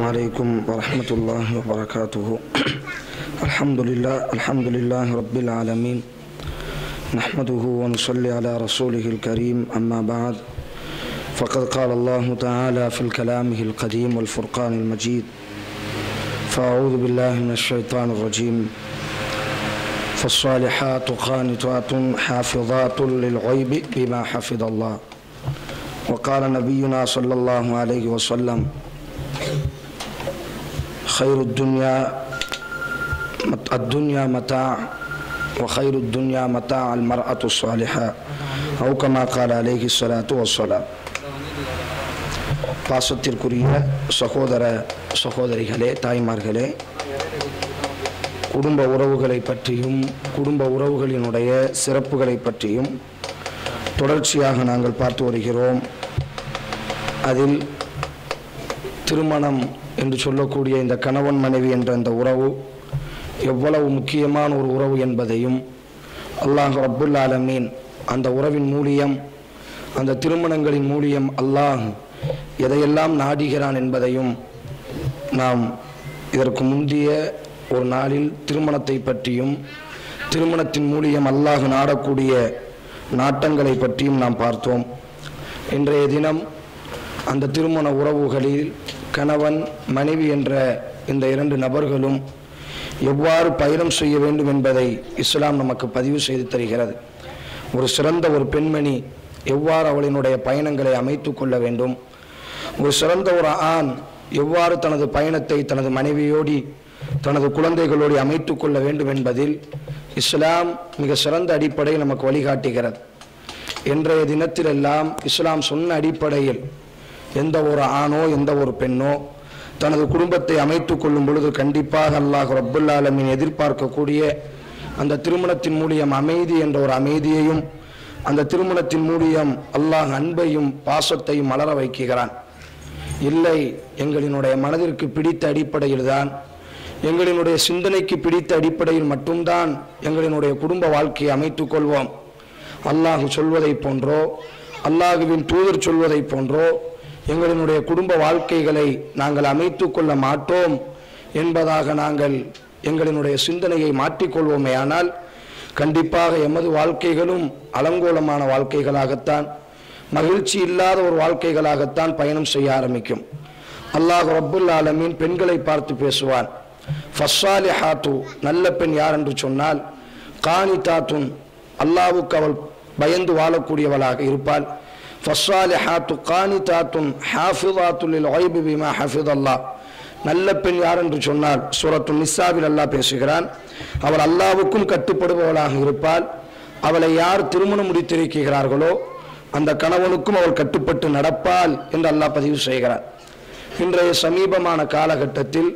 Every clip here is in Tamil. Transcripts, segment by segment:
عليكم ورحمة الله وبركاته الحمد لله الحمد لله رب العالمين نحمده ونصلي على رسوله الكريم أما بعد فقد قال الله تعالى في كلامه القديم والفرقان المجيد فأعوذ بالله من الشيطان الرجيم فالصالحات قانتات حافظات للغيب بما حفظ الله وقال نبينا صلى الله عليه وسلم خير الدنيا الدنيا متاع وخير الدنيا متاع المرأة الصالحة أو كما قال عليه الصلاة والسلام பாசத்திற்குரிய சகோதர சகோதரிகளே தாய்மார்களே குடும்ப உறவுகளை பற்றியும் குடும்ப உறவுகளினுடைய சிறப்புகளை பற்றியும் தொடர்ச்சியாக நாங்கள் பார்த்து வருகிறோம் அதில் திருமணம் என்று சொல்லக்கூடிய இந்த கணவன் மனைவி என்ற இந்த உறவு எவ்வளவு முக்கியமான ஒரு உறவு என்பதையும் அல்லாஹ் ரப்புல் ஆலமீன் அந்த உறவின் மூலியம் அந்த திருமணங்களின் மூலியம் அல்லாஹ் எதையெல்லாம் நாடுகிறான் என்பதையும் நாம் இதற்கு முந்தைய ஒரு நாளில் திருமணத்தை பற்றியும் திருமணத்தின் மூலியம் அல்லாஹ் நாடக்கூடிய நாட்டங்களை பற்றியும் நாம் பார்த்தோம் இன்றைய தினம் அந்த திருமண உறவுகளில் கணவன் மனைவி என்ற இந்த இரண்டு நபர்களும் எவ்வாறு பயணம் செய்ய வேண்டும் என்பதை இஸ்லாம் நமக்கு பதிவு செய்து தருகிறது ஒரு சிறந்த ஒரு பெண்மணி எவ்வாறு அவளினுடைய பயணங்களை அமைத்து கொள்ள வேண்டும் ஒரு சிறந்த ஒரு ஆண் எவ்வாறு தனது பயணத்தை தனது மனைவியோடி தனது குழந்தைகளோடு அமைத்து கொள்ள வேண்டும் என்பதில் இஸ்லாம் மிக சிறந்த அடிப்படை நமக்கு வழிகாட்டுகிறது இன்றைய தினத்திலெல்லாம் இஸ்லாம் சொன்ன அடிப்படையில் எந்த ஒரு ஆணோ எந்த ஒரு பெண்ணோ தனது குடும்பத்தை அமைத்து கொள்ளும் பொழுது கண்டிப்பாக அல்லாஹ் ரப்புல் ஆலமீன் எதிர்பார்க்கக்கூடிய அந்த திருமணத்தின் மூலியம் அமைதி என்ற ஒரு அமைதியையும் அந்த திருமணத்தின் மூலியம் அல்லாஹ் அன்பையும் பாசத்தையும் மலர வைக்கிறான் இல்லை எங்களினுடைய மனதிற்கு பிடித்த அடிப்படையில் தான் எங்களினுடைய சிந்தனைக்கு பிடித்த அடிப்படையில் மட்டும்தான் எங்களினுடைய குடும்ப வாழ்க்கையை அமைத்துக் கொள்வோம் அல்லாஹ் சொல்வதை போன்றோ அல்லாஹுவின் தூதர் சொல்வதை போன்றோ எங்களினுடைய குடும்ப வாழ்க்கைகளை நாங்கள் அமைத்து கொள்ள மாட்டோம் என்பதாக நாங்கள் எங்களினுடைய சிந்தனையை மாற்றிக்கொள்வோமே ஆனால் கண்டிப்பாக எமது வாழ்க்கைகளும் அலங்கோலமான வாழ்க்கைகளாகத்தான் மகிழ்ச்சி இல்லாத ஒரு வாழ்க்கைகளாகத்தான் பயணம் செய்ய ஆரம்பிக்கும் அல்லாஹ் ரப்புல் ஆலமீன் பெண்களை பார்த்து பேசுவான் ஃபஸ்ஸாலி ஹாத்து நல்ல பெண் யார் என்று சொன்னால் காணி தாத்துன் அல்லாவுக்கு அவள் பயந்து வாழக்கூடியவளாக இருப்பாள் ஃபஸ்ஸாலி ஹாத்து காணி தாத்துன் ஹாஃபிதாத்துல் ஒய்பு பிமா ஹஃபித் அல்லாஹ் நல்ல பெண் யார் என்று சொன்னால் சூரத்து நிசாவில் அல்லாஹ் பேசுகிறான் அவள் அல்லாவுக்கும் கட்டுப்படுபவளாக இருப்பாள் அவளை யார் திருமணம் முடித்திருக்கிறார்களோ அந்த கணவனுக்கும் அவள் கட்டுப்பட்டு நடப்பாள் என்று அல்லாஹ் பதிவு செய்கிறார் இன்றைய சமீபமான காலகட்டத்தில்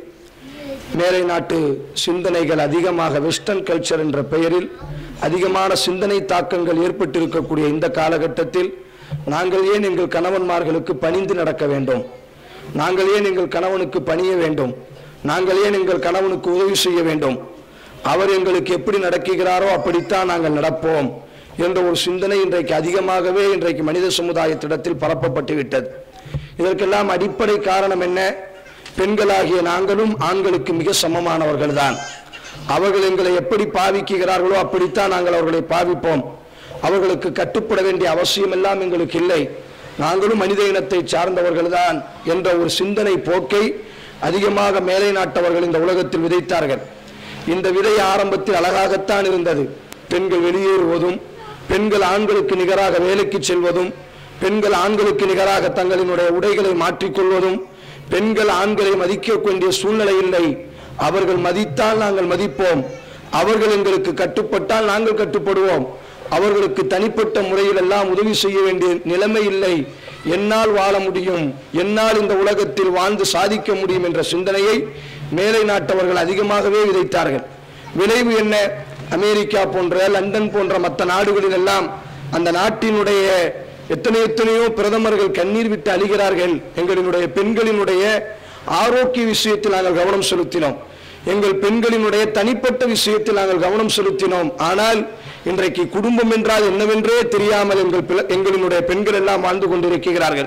மேலை நாட்டு சிந்தனைகள் அதிகமாக வெஸ்டர்ன் கல்ச்சர் என்ற பெயரில் அதிகமான சிந்தனை தாக்கங்கள் ஏற்பட்டிருக்கக்கூடிய இந்த காலகட்டத்தில் நாங்கள் ஏன் எங்கள் கணவன்மார்களுக்கு பணிந்து நடக்க வேண்டும் நாங்கள் ஏன் எங்கள் கணவனுக்கு பணிய வேண்டும் நாங்கள் ஏன் எங்கள் கணவனுக்கு உதவி செய்ய வேண்டும் அவர் எங்களுக்கு எப்படி நடக்குகிறாரோ அப்படித்தான் நாங்கள் நடப்போம் என்ற ஒரு சிந்தனை இன்றைக்கு அதிகமாகவே இன்றைக்கு மனித சமுதாயத்திடத்தில் பரப்பப்பட்டு விட்டது இதற்கெல்லாம் அடிப்படை காரணம் என்ன பெண்களாகிய நாங்களும் ஆண்களுக்கு மிக சமமானவர்கள் தான் அவர்கள் எங்களை எப்படி பாவிக்கிறார்களோ அப்படித்தான் நாங்கள் அவர்களை பாவிப்போம் அவர்களுக்கு கட்டுப்பட வேண்டிய அவசியம் எல்லாம் எங்களுக்கு இல்லை நாங்களும் மனித இனத்தை சார்ந்தவர்கள் தான் என்ற ஒரு சிந்தனை போக்கை அதிகமாக மேலை நாட்டவர்கள் இந்த உலகத்தில் விதைத்தார்கள் இந்த விதை ஆரம்பத்தில் அழகாகத்தான் இருந்தது பெண்கள் வெளியேறுவதும் பெண்கள் ஆண்களுக்கு நிகராக வேலைக்கு செல்வதும் பெண்கள் ஆண்களுக்கு நிகராக தங்களினுடைய உடைகளை மாற்றிக்கொள்வதும் பெண்கள் ஆண்களை மதிக்க வேண்டிய சூழ்நிலை இல்லை அவர்கள் மதித்தால் நாங்கள் மதிப்போம் அவர்கள் எங்களுக்கு கட்டுப்பட்டால் நாங்கள் கட்டுப்படுவோம் அவர்களுக்கு தனிப்பட்ட முறையில் எல்லாம் உதவி செய்ய வேண்டிய நிலைமை இல்லை என்னால் வாழ முடியும் என்னால் இந்த உலகத்தில் வாழ்ந்து சாதிக்க முடியும் என்ற சிந்தனையை மேலை நாட்டவர்கள் அதிகமாகவே விதைத்தார்கள் விளைவு என்ன அமெரிக்கா போன்ற லண்டன் போன்ற மற்ற நாடுகளில் எல்லாம் அந்த நாட்டினுடைய எத்தனை எத்தனையோ பிரதமர்கள் கண்ணீர் விட்டு அழிகிறார்கள் எங்களினுடைய பெண்களினுடைய ஆரோக்கிய விஷயத்தில் நாங்கள் கவனம் செலுத்தினோம் எங்கள் பெண்களினுடைய தனிப்பட்ட விஷயத்தில் நாங்கள் கவனம் செலுத்தினோம் ஆனால் இன்றைக்கு குடும்பம் என்றால் என்னவென்றே தெரியாமல் எங்கள் பிள்ளை- எங்களினுடைய பெண்கள் எல்லாம் வாழ்ந்து கொண்டிருக்கிறார்கள்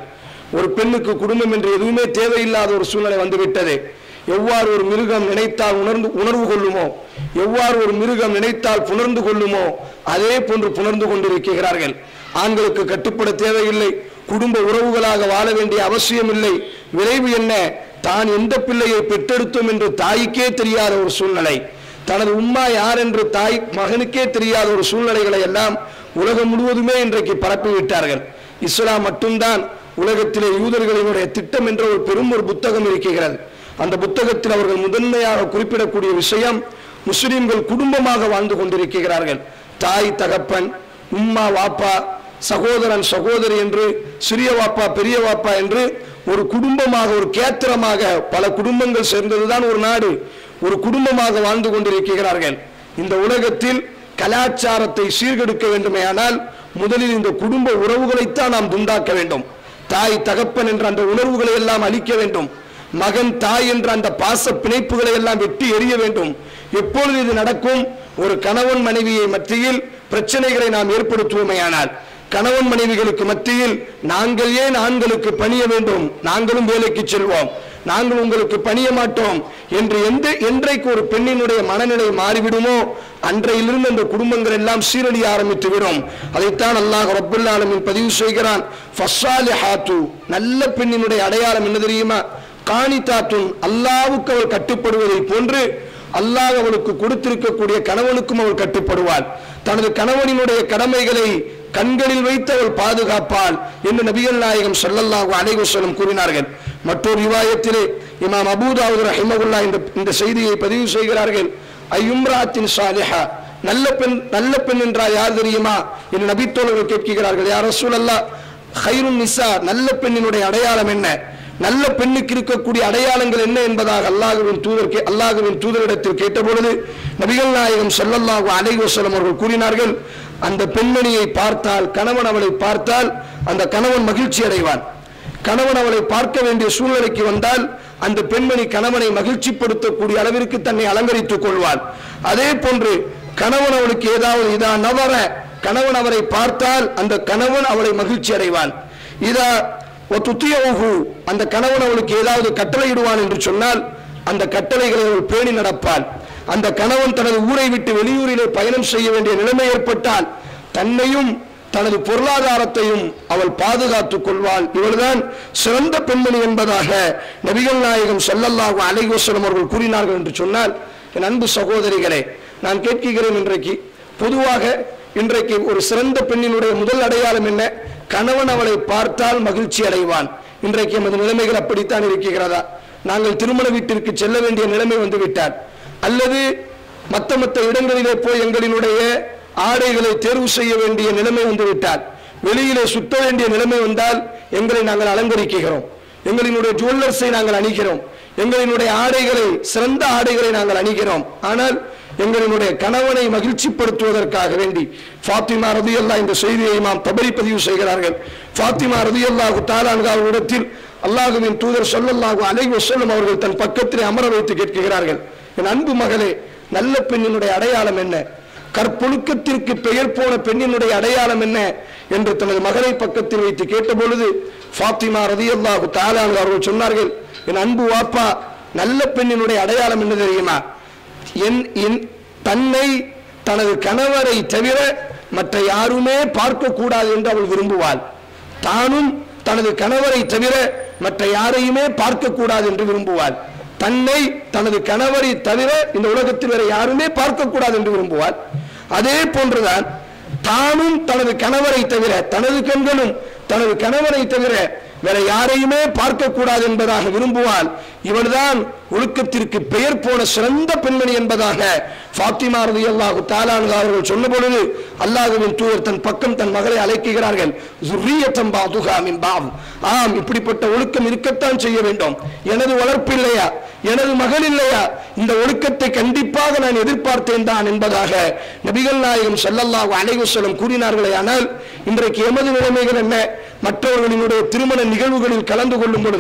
ஒரு பெண்ணுக்கு குடும்பம் என்று எதுவுமே தேவையில்லாத ஒரு சூழ்நிலை வந்துவிட்டது எவ்வாறு ஒரு மிருகம் நினைத்தால் உணர்ந்து உணர்வு கொள்ளுமோ எவ்வாறு ஒரு மிருகம் நினைத்தால் புணர்ந்து கொள்ளுமோ அதே போன்று புணர்ந்து கொண்டிருக்கிறார்கள் ஆண்களுக்கு கட்டுப்பட தேவையில்லை குடும்ப உறவுகளாக வாழ வேண்டிய அவசியம் இல்லை விளைவு என்ன தான் எந்த பிள்ளையை பெற்றெடுத்தோம் என்று தாய்க்கே தெரியாத ஒரு சூழ்நிலை தனது உம்மா யார் என்று தாய் மகனுக்கே தெரியாத ஒரு சூழ்நிலைகளை எல்லாம் உலகம் முழுவதுமே இன்றைக்கு பரப்பி விட்டார்கள் இஸ்லாம் மட்டும்தான் உலகத்திலே யூதர்களினுடைய திட்டம் என்ற ஒரு பெரும் ஒரு புத்தகம் இருக்கிறது அந்த புத்தகத்தில் அவர்கள் முதன்மையாக குறிப்பிடக்கூடிய விஷயம் முஸ்லிம்கள் குடும்பமாக வாழ்ந்து கொண்டிருக்கிறார்கள் தாய் தகப்பன் உம்மா வாப்பா சகோதரன் சகோதரி என்று சிறிய வாப்பா பெரிய வாப்பா என்று ஒரு குடும்பமாக ஒரு கேத்திரமாக பல குடும்பங்கள் சேர்ந்ததுதான் ஒரு நாடு ஒரு குடும்பமாக வாழ்ந்து கொண்டிருக்கிறார்கள் இந்த உலகத்தில் கலாச்சாரத்தை சீர்கெடுக்க வேண்டுமேயானால் முதலில் இந்த குடும்ப உறவுகளைத்தான் நாம் துண்டாக்க வேண்டும் தாய் தகப்பன் என்ற அந்த உணர்வுகளை எல்லாம் அழிக்க வேண்டும் மகன் தாய் என்ற அந்த பாச பிணைப்புகளை எல்லாம் வெட்டி எறிய வேண்டும் எப்பொழுது இது நடக்கும் ஒரு கணவன் மனைவியை மத்தியில் பிரச்சனைகளை நாம் ஏற்படுத்துவோமேயானால் கணவன் மனைவிகளுக்கு மத்தியில் நாங்கள் ஏன் ஆண்களுக்கு பணிய வேண்டும் நாங்களும் வேலைக்கு செல்வோம் நாங்கள் உங்களுக்கு பணிய மாட்டோம் என்று எந்த என்றைக்கு ஒரு பெண்ணினுடைய மனநிலை மாறிவிடுமோ அன்றையிலிருந்து அந்த குடும்பங்கள் எல்லாம் சீரழிய ஆரம்பித்து விடும் அதைத்தான் அல்லாஹ் ரப்புல் ஆலமீன் பதிவு செய்கிறான் ஃபஸ்ஸாலிஹாத்து நல்ல பெண்ணினுடைய அடையாளம் என்ன தெரியுமா காணித்தாத்துன் அல்லாவுக்கு அவள் கட்டுப்படுவதை போன்று அல்லாஹ் அவளுக்கு கொடுத்திருக்கக்கூடிய கணவனுக்கும் அவள் கட்டுப்படுவாள் தனது கணவனினுடைய கடமைகளை கண்களில் வைத்து அவள் பாதுகாப்பாள் என்று நபிகள் நாயகம் ஸல்லல்லாஹு அலைஹி வஸல்லம் கூறினார்கள் மற்றொரு ரிவாயத்திலே இமாம் அபூதாவுத் ரஹிமகுல்லா இந்த இந்த செய்தியை பதிவு செய்கிறார்கள் ஐயும்ராத்தின் சாலிஹா நல்ல பெண் நல்ல பெண் என்றால் யார் தெரியுமா என்று நபித்தோழர்கள் கேட்கிறார்கள் யார் ரசூலல்லா ஹைருன் நிசா நல்ல பெண்ணினுடைய அடையாளம் என்ன நல்ல பெண்ணுக்கு இருக்கக்கூடிய அடையாளங்கள் என்ன என்பதாக அல்லாஹுவின் தூதர் கே- அல்லாஹுவின் தூதரிடத்தில் கேட்டபொழுது நபிகள் நாயகம் ஸல்லல்லாஹு அலைஹி வஸல்லம் அவர்கள் கூறினார்கள் அந்த பெண்மணியை பார்த்தால் கணவன் அவளை பார்த்தால் அந்த கணவன் மகிழ்ச்சி அடைவான் கணவன் அவளை பார்க்க வேண்டிய சூழ்நிலைக்கு வந்தால் அந்த பெண்மணி கணவனை மகிழ்ச்சிப்படுத்தக்கூடிய அளவிற்கு தன்னை அலங்கரித்துக் கொள்வாள் அதே போன்று கணவன் அவளுக்கு ஏதாவது இதா நவர கணவன் அவரை பார்த்தால் அந்த கணவன் அவளை மகிழ்ச்சி அடைவான் இதா துத்தியவுகு அந்த கணவன் அவளுக்கு ஏதாவது கட்டளையிடுவான் என்று சொன்னால் அந்த கட்டளைகளை அவள் பேணி நடப்பாள் அந்த கணவன் தனது ஊரை விட்டு வெளியூரிலே பயணம் செய்ய வேண்டிய நிலைமை ஏற்பட்டால் தன்னையும் தனது பொருளாதாரத்தையும் அவள் பாதுகாத்துக் கொள்வாள் இவள்தான் சிறந்த பெண்மணி என்பதாக நபிகள் நாயகம் ஸல்லல்லாஹு அலைஹி வஸல்லம் அவர்கள் கூறினார்கள் என்று சொன்னால் என் அன்பு சகோதரிகளே நான் கேட்கிறேன் இன்றைக்கு பொதுவாக இன்றைக்கு ஒரு சிறந்த பெண்ணினுடைய முதல் அடையாளம் என்ன கணவன் அவளை பார்த்தால் மகிழ்ச்சி அடைவான் இன்றைக்கு எமது நிலைமைகள் அப்படித்தான் இருக்கிறதா நாங்கள் திருமண வீட்டிற்கு செல்ல வேண்டிய நிலைமை வந்து விட்டார் அல்லது மத்த மத்த இடங்களிலே போய் எங்களினுடைய ஆடைகளை தேர்வு செய்ய வேண்டிய நிலைமை வந்து விட்டால் வெளியிலே சுத்த வேண்டிய நிலைமை வந்தால் எங்களை நாங்கள் அலங்கரிக்கிறோம் எங்களினுடைய ஜுவல்லர்ஸை நாங்கள் அணிகிறோம் எங்களினுடைய ஆடைகளை சிறந்த ஆடைகளை நாங்கள் அணிகிறோம் ஆனால் எங்களினுடைய கணவனை மகிழ்ச்சிப்படுத்துவதற்காக வேண்டி ஃபாத்திமா ரதியல்லா இந்த செய்தியை இமாம் தபரி பதிவு செய்கிறார்கள் ஃபாத்திமா ரதியல்லாஹு தாலான்காவிடத்தில் அல்லாஹுவின் தூதர் சொல்லல்லாஹு அலைஹி வஸல்லம் அவர்கள் தன் பக்கத்திலே அமர வைத்து கேட்கிறார்கள் என் அன்பு மகளே நல்ல பெண்ணினுடைய அடையாளம் என்ன கற்பொழுக்கத்திற்கு பெயர் போன பெண்ணினுடைய அடையாளம் என்ன என்று தனது மகனை பக்கத்தில் வைத்து கேட்டபொழுது ஃபாத்திமா ரதியல்லாஹு தாலான் அவர்கள் சொன்னார்கள் என் அன்பு வாப்பா நல்ல பெண்ணினுடைய அடையாளம் என்ன தெரியுமா என் என் தன்னை தனது கணவரை தவிர மற்ற யாருமே பார்க்க கூடாது என்று அவள் விரும்புவாள் தானும் தனது கணவரை தவிர மற்ற யாரையுமே பார்க்க கூடாது என்று விரும்புவாள் தன்னை தனது கணவரை தவிர இந்த உலகத்தில் வேற யாருமே பார்க்க கூடாது என்று விரும்புவாள் அதே போன்றுதான் தானும் தனது கணவரை தவிர தனது கண்களும் தனது கணவரை தவிர வேற யாரையுமே பார்க்க கூடாது என்பதாக விரும்புவாள் இவள்தான் ஒழுக்கத்திற்கு பெயர் போன சிறந்த பெண்மணி என்பதாக ஃபாத்திமா ரலியல்லாஹு தாலானு அவர்கள் சொன்ன பொழுது அல்லாஹ்வின் தூதர் தன் பக்கம் தன் மகளை அழைக்கிறார்கள் "ஸுர்ரியத்தம் பாதுகா மின் பாவ்." ஆம் இப்படிப்பட்ட ஒழுக்கம் இருக்கத்தான் செய்ய வேண்டும் எனது வளர்ப்பு இல்லையா எனது மகள் இல்லையா இந்த ஒழுக்கத்தை கண்டிப்பாக நான் எதிர்பார்த்தேன் தான் என்பதாக நபிகள் நாயகம் ஸல்லல்லாஹு அலைஹி வஸல்லம் கூறினார்களே ஆனால் இன்றைக்கு எமது நிலைமைகள் என்ன மற்றவர்களினுடைய திருமண நிகழ்வுகளில் கலந்து கொள்ளும் பொழுது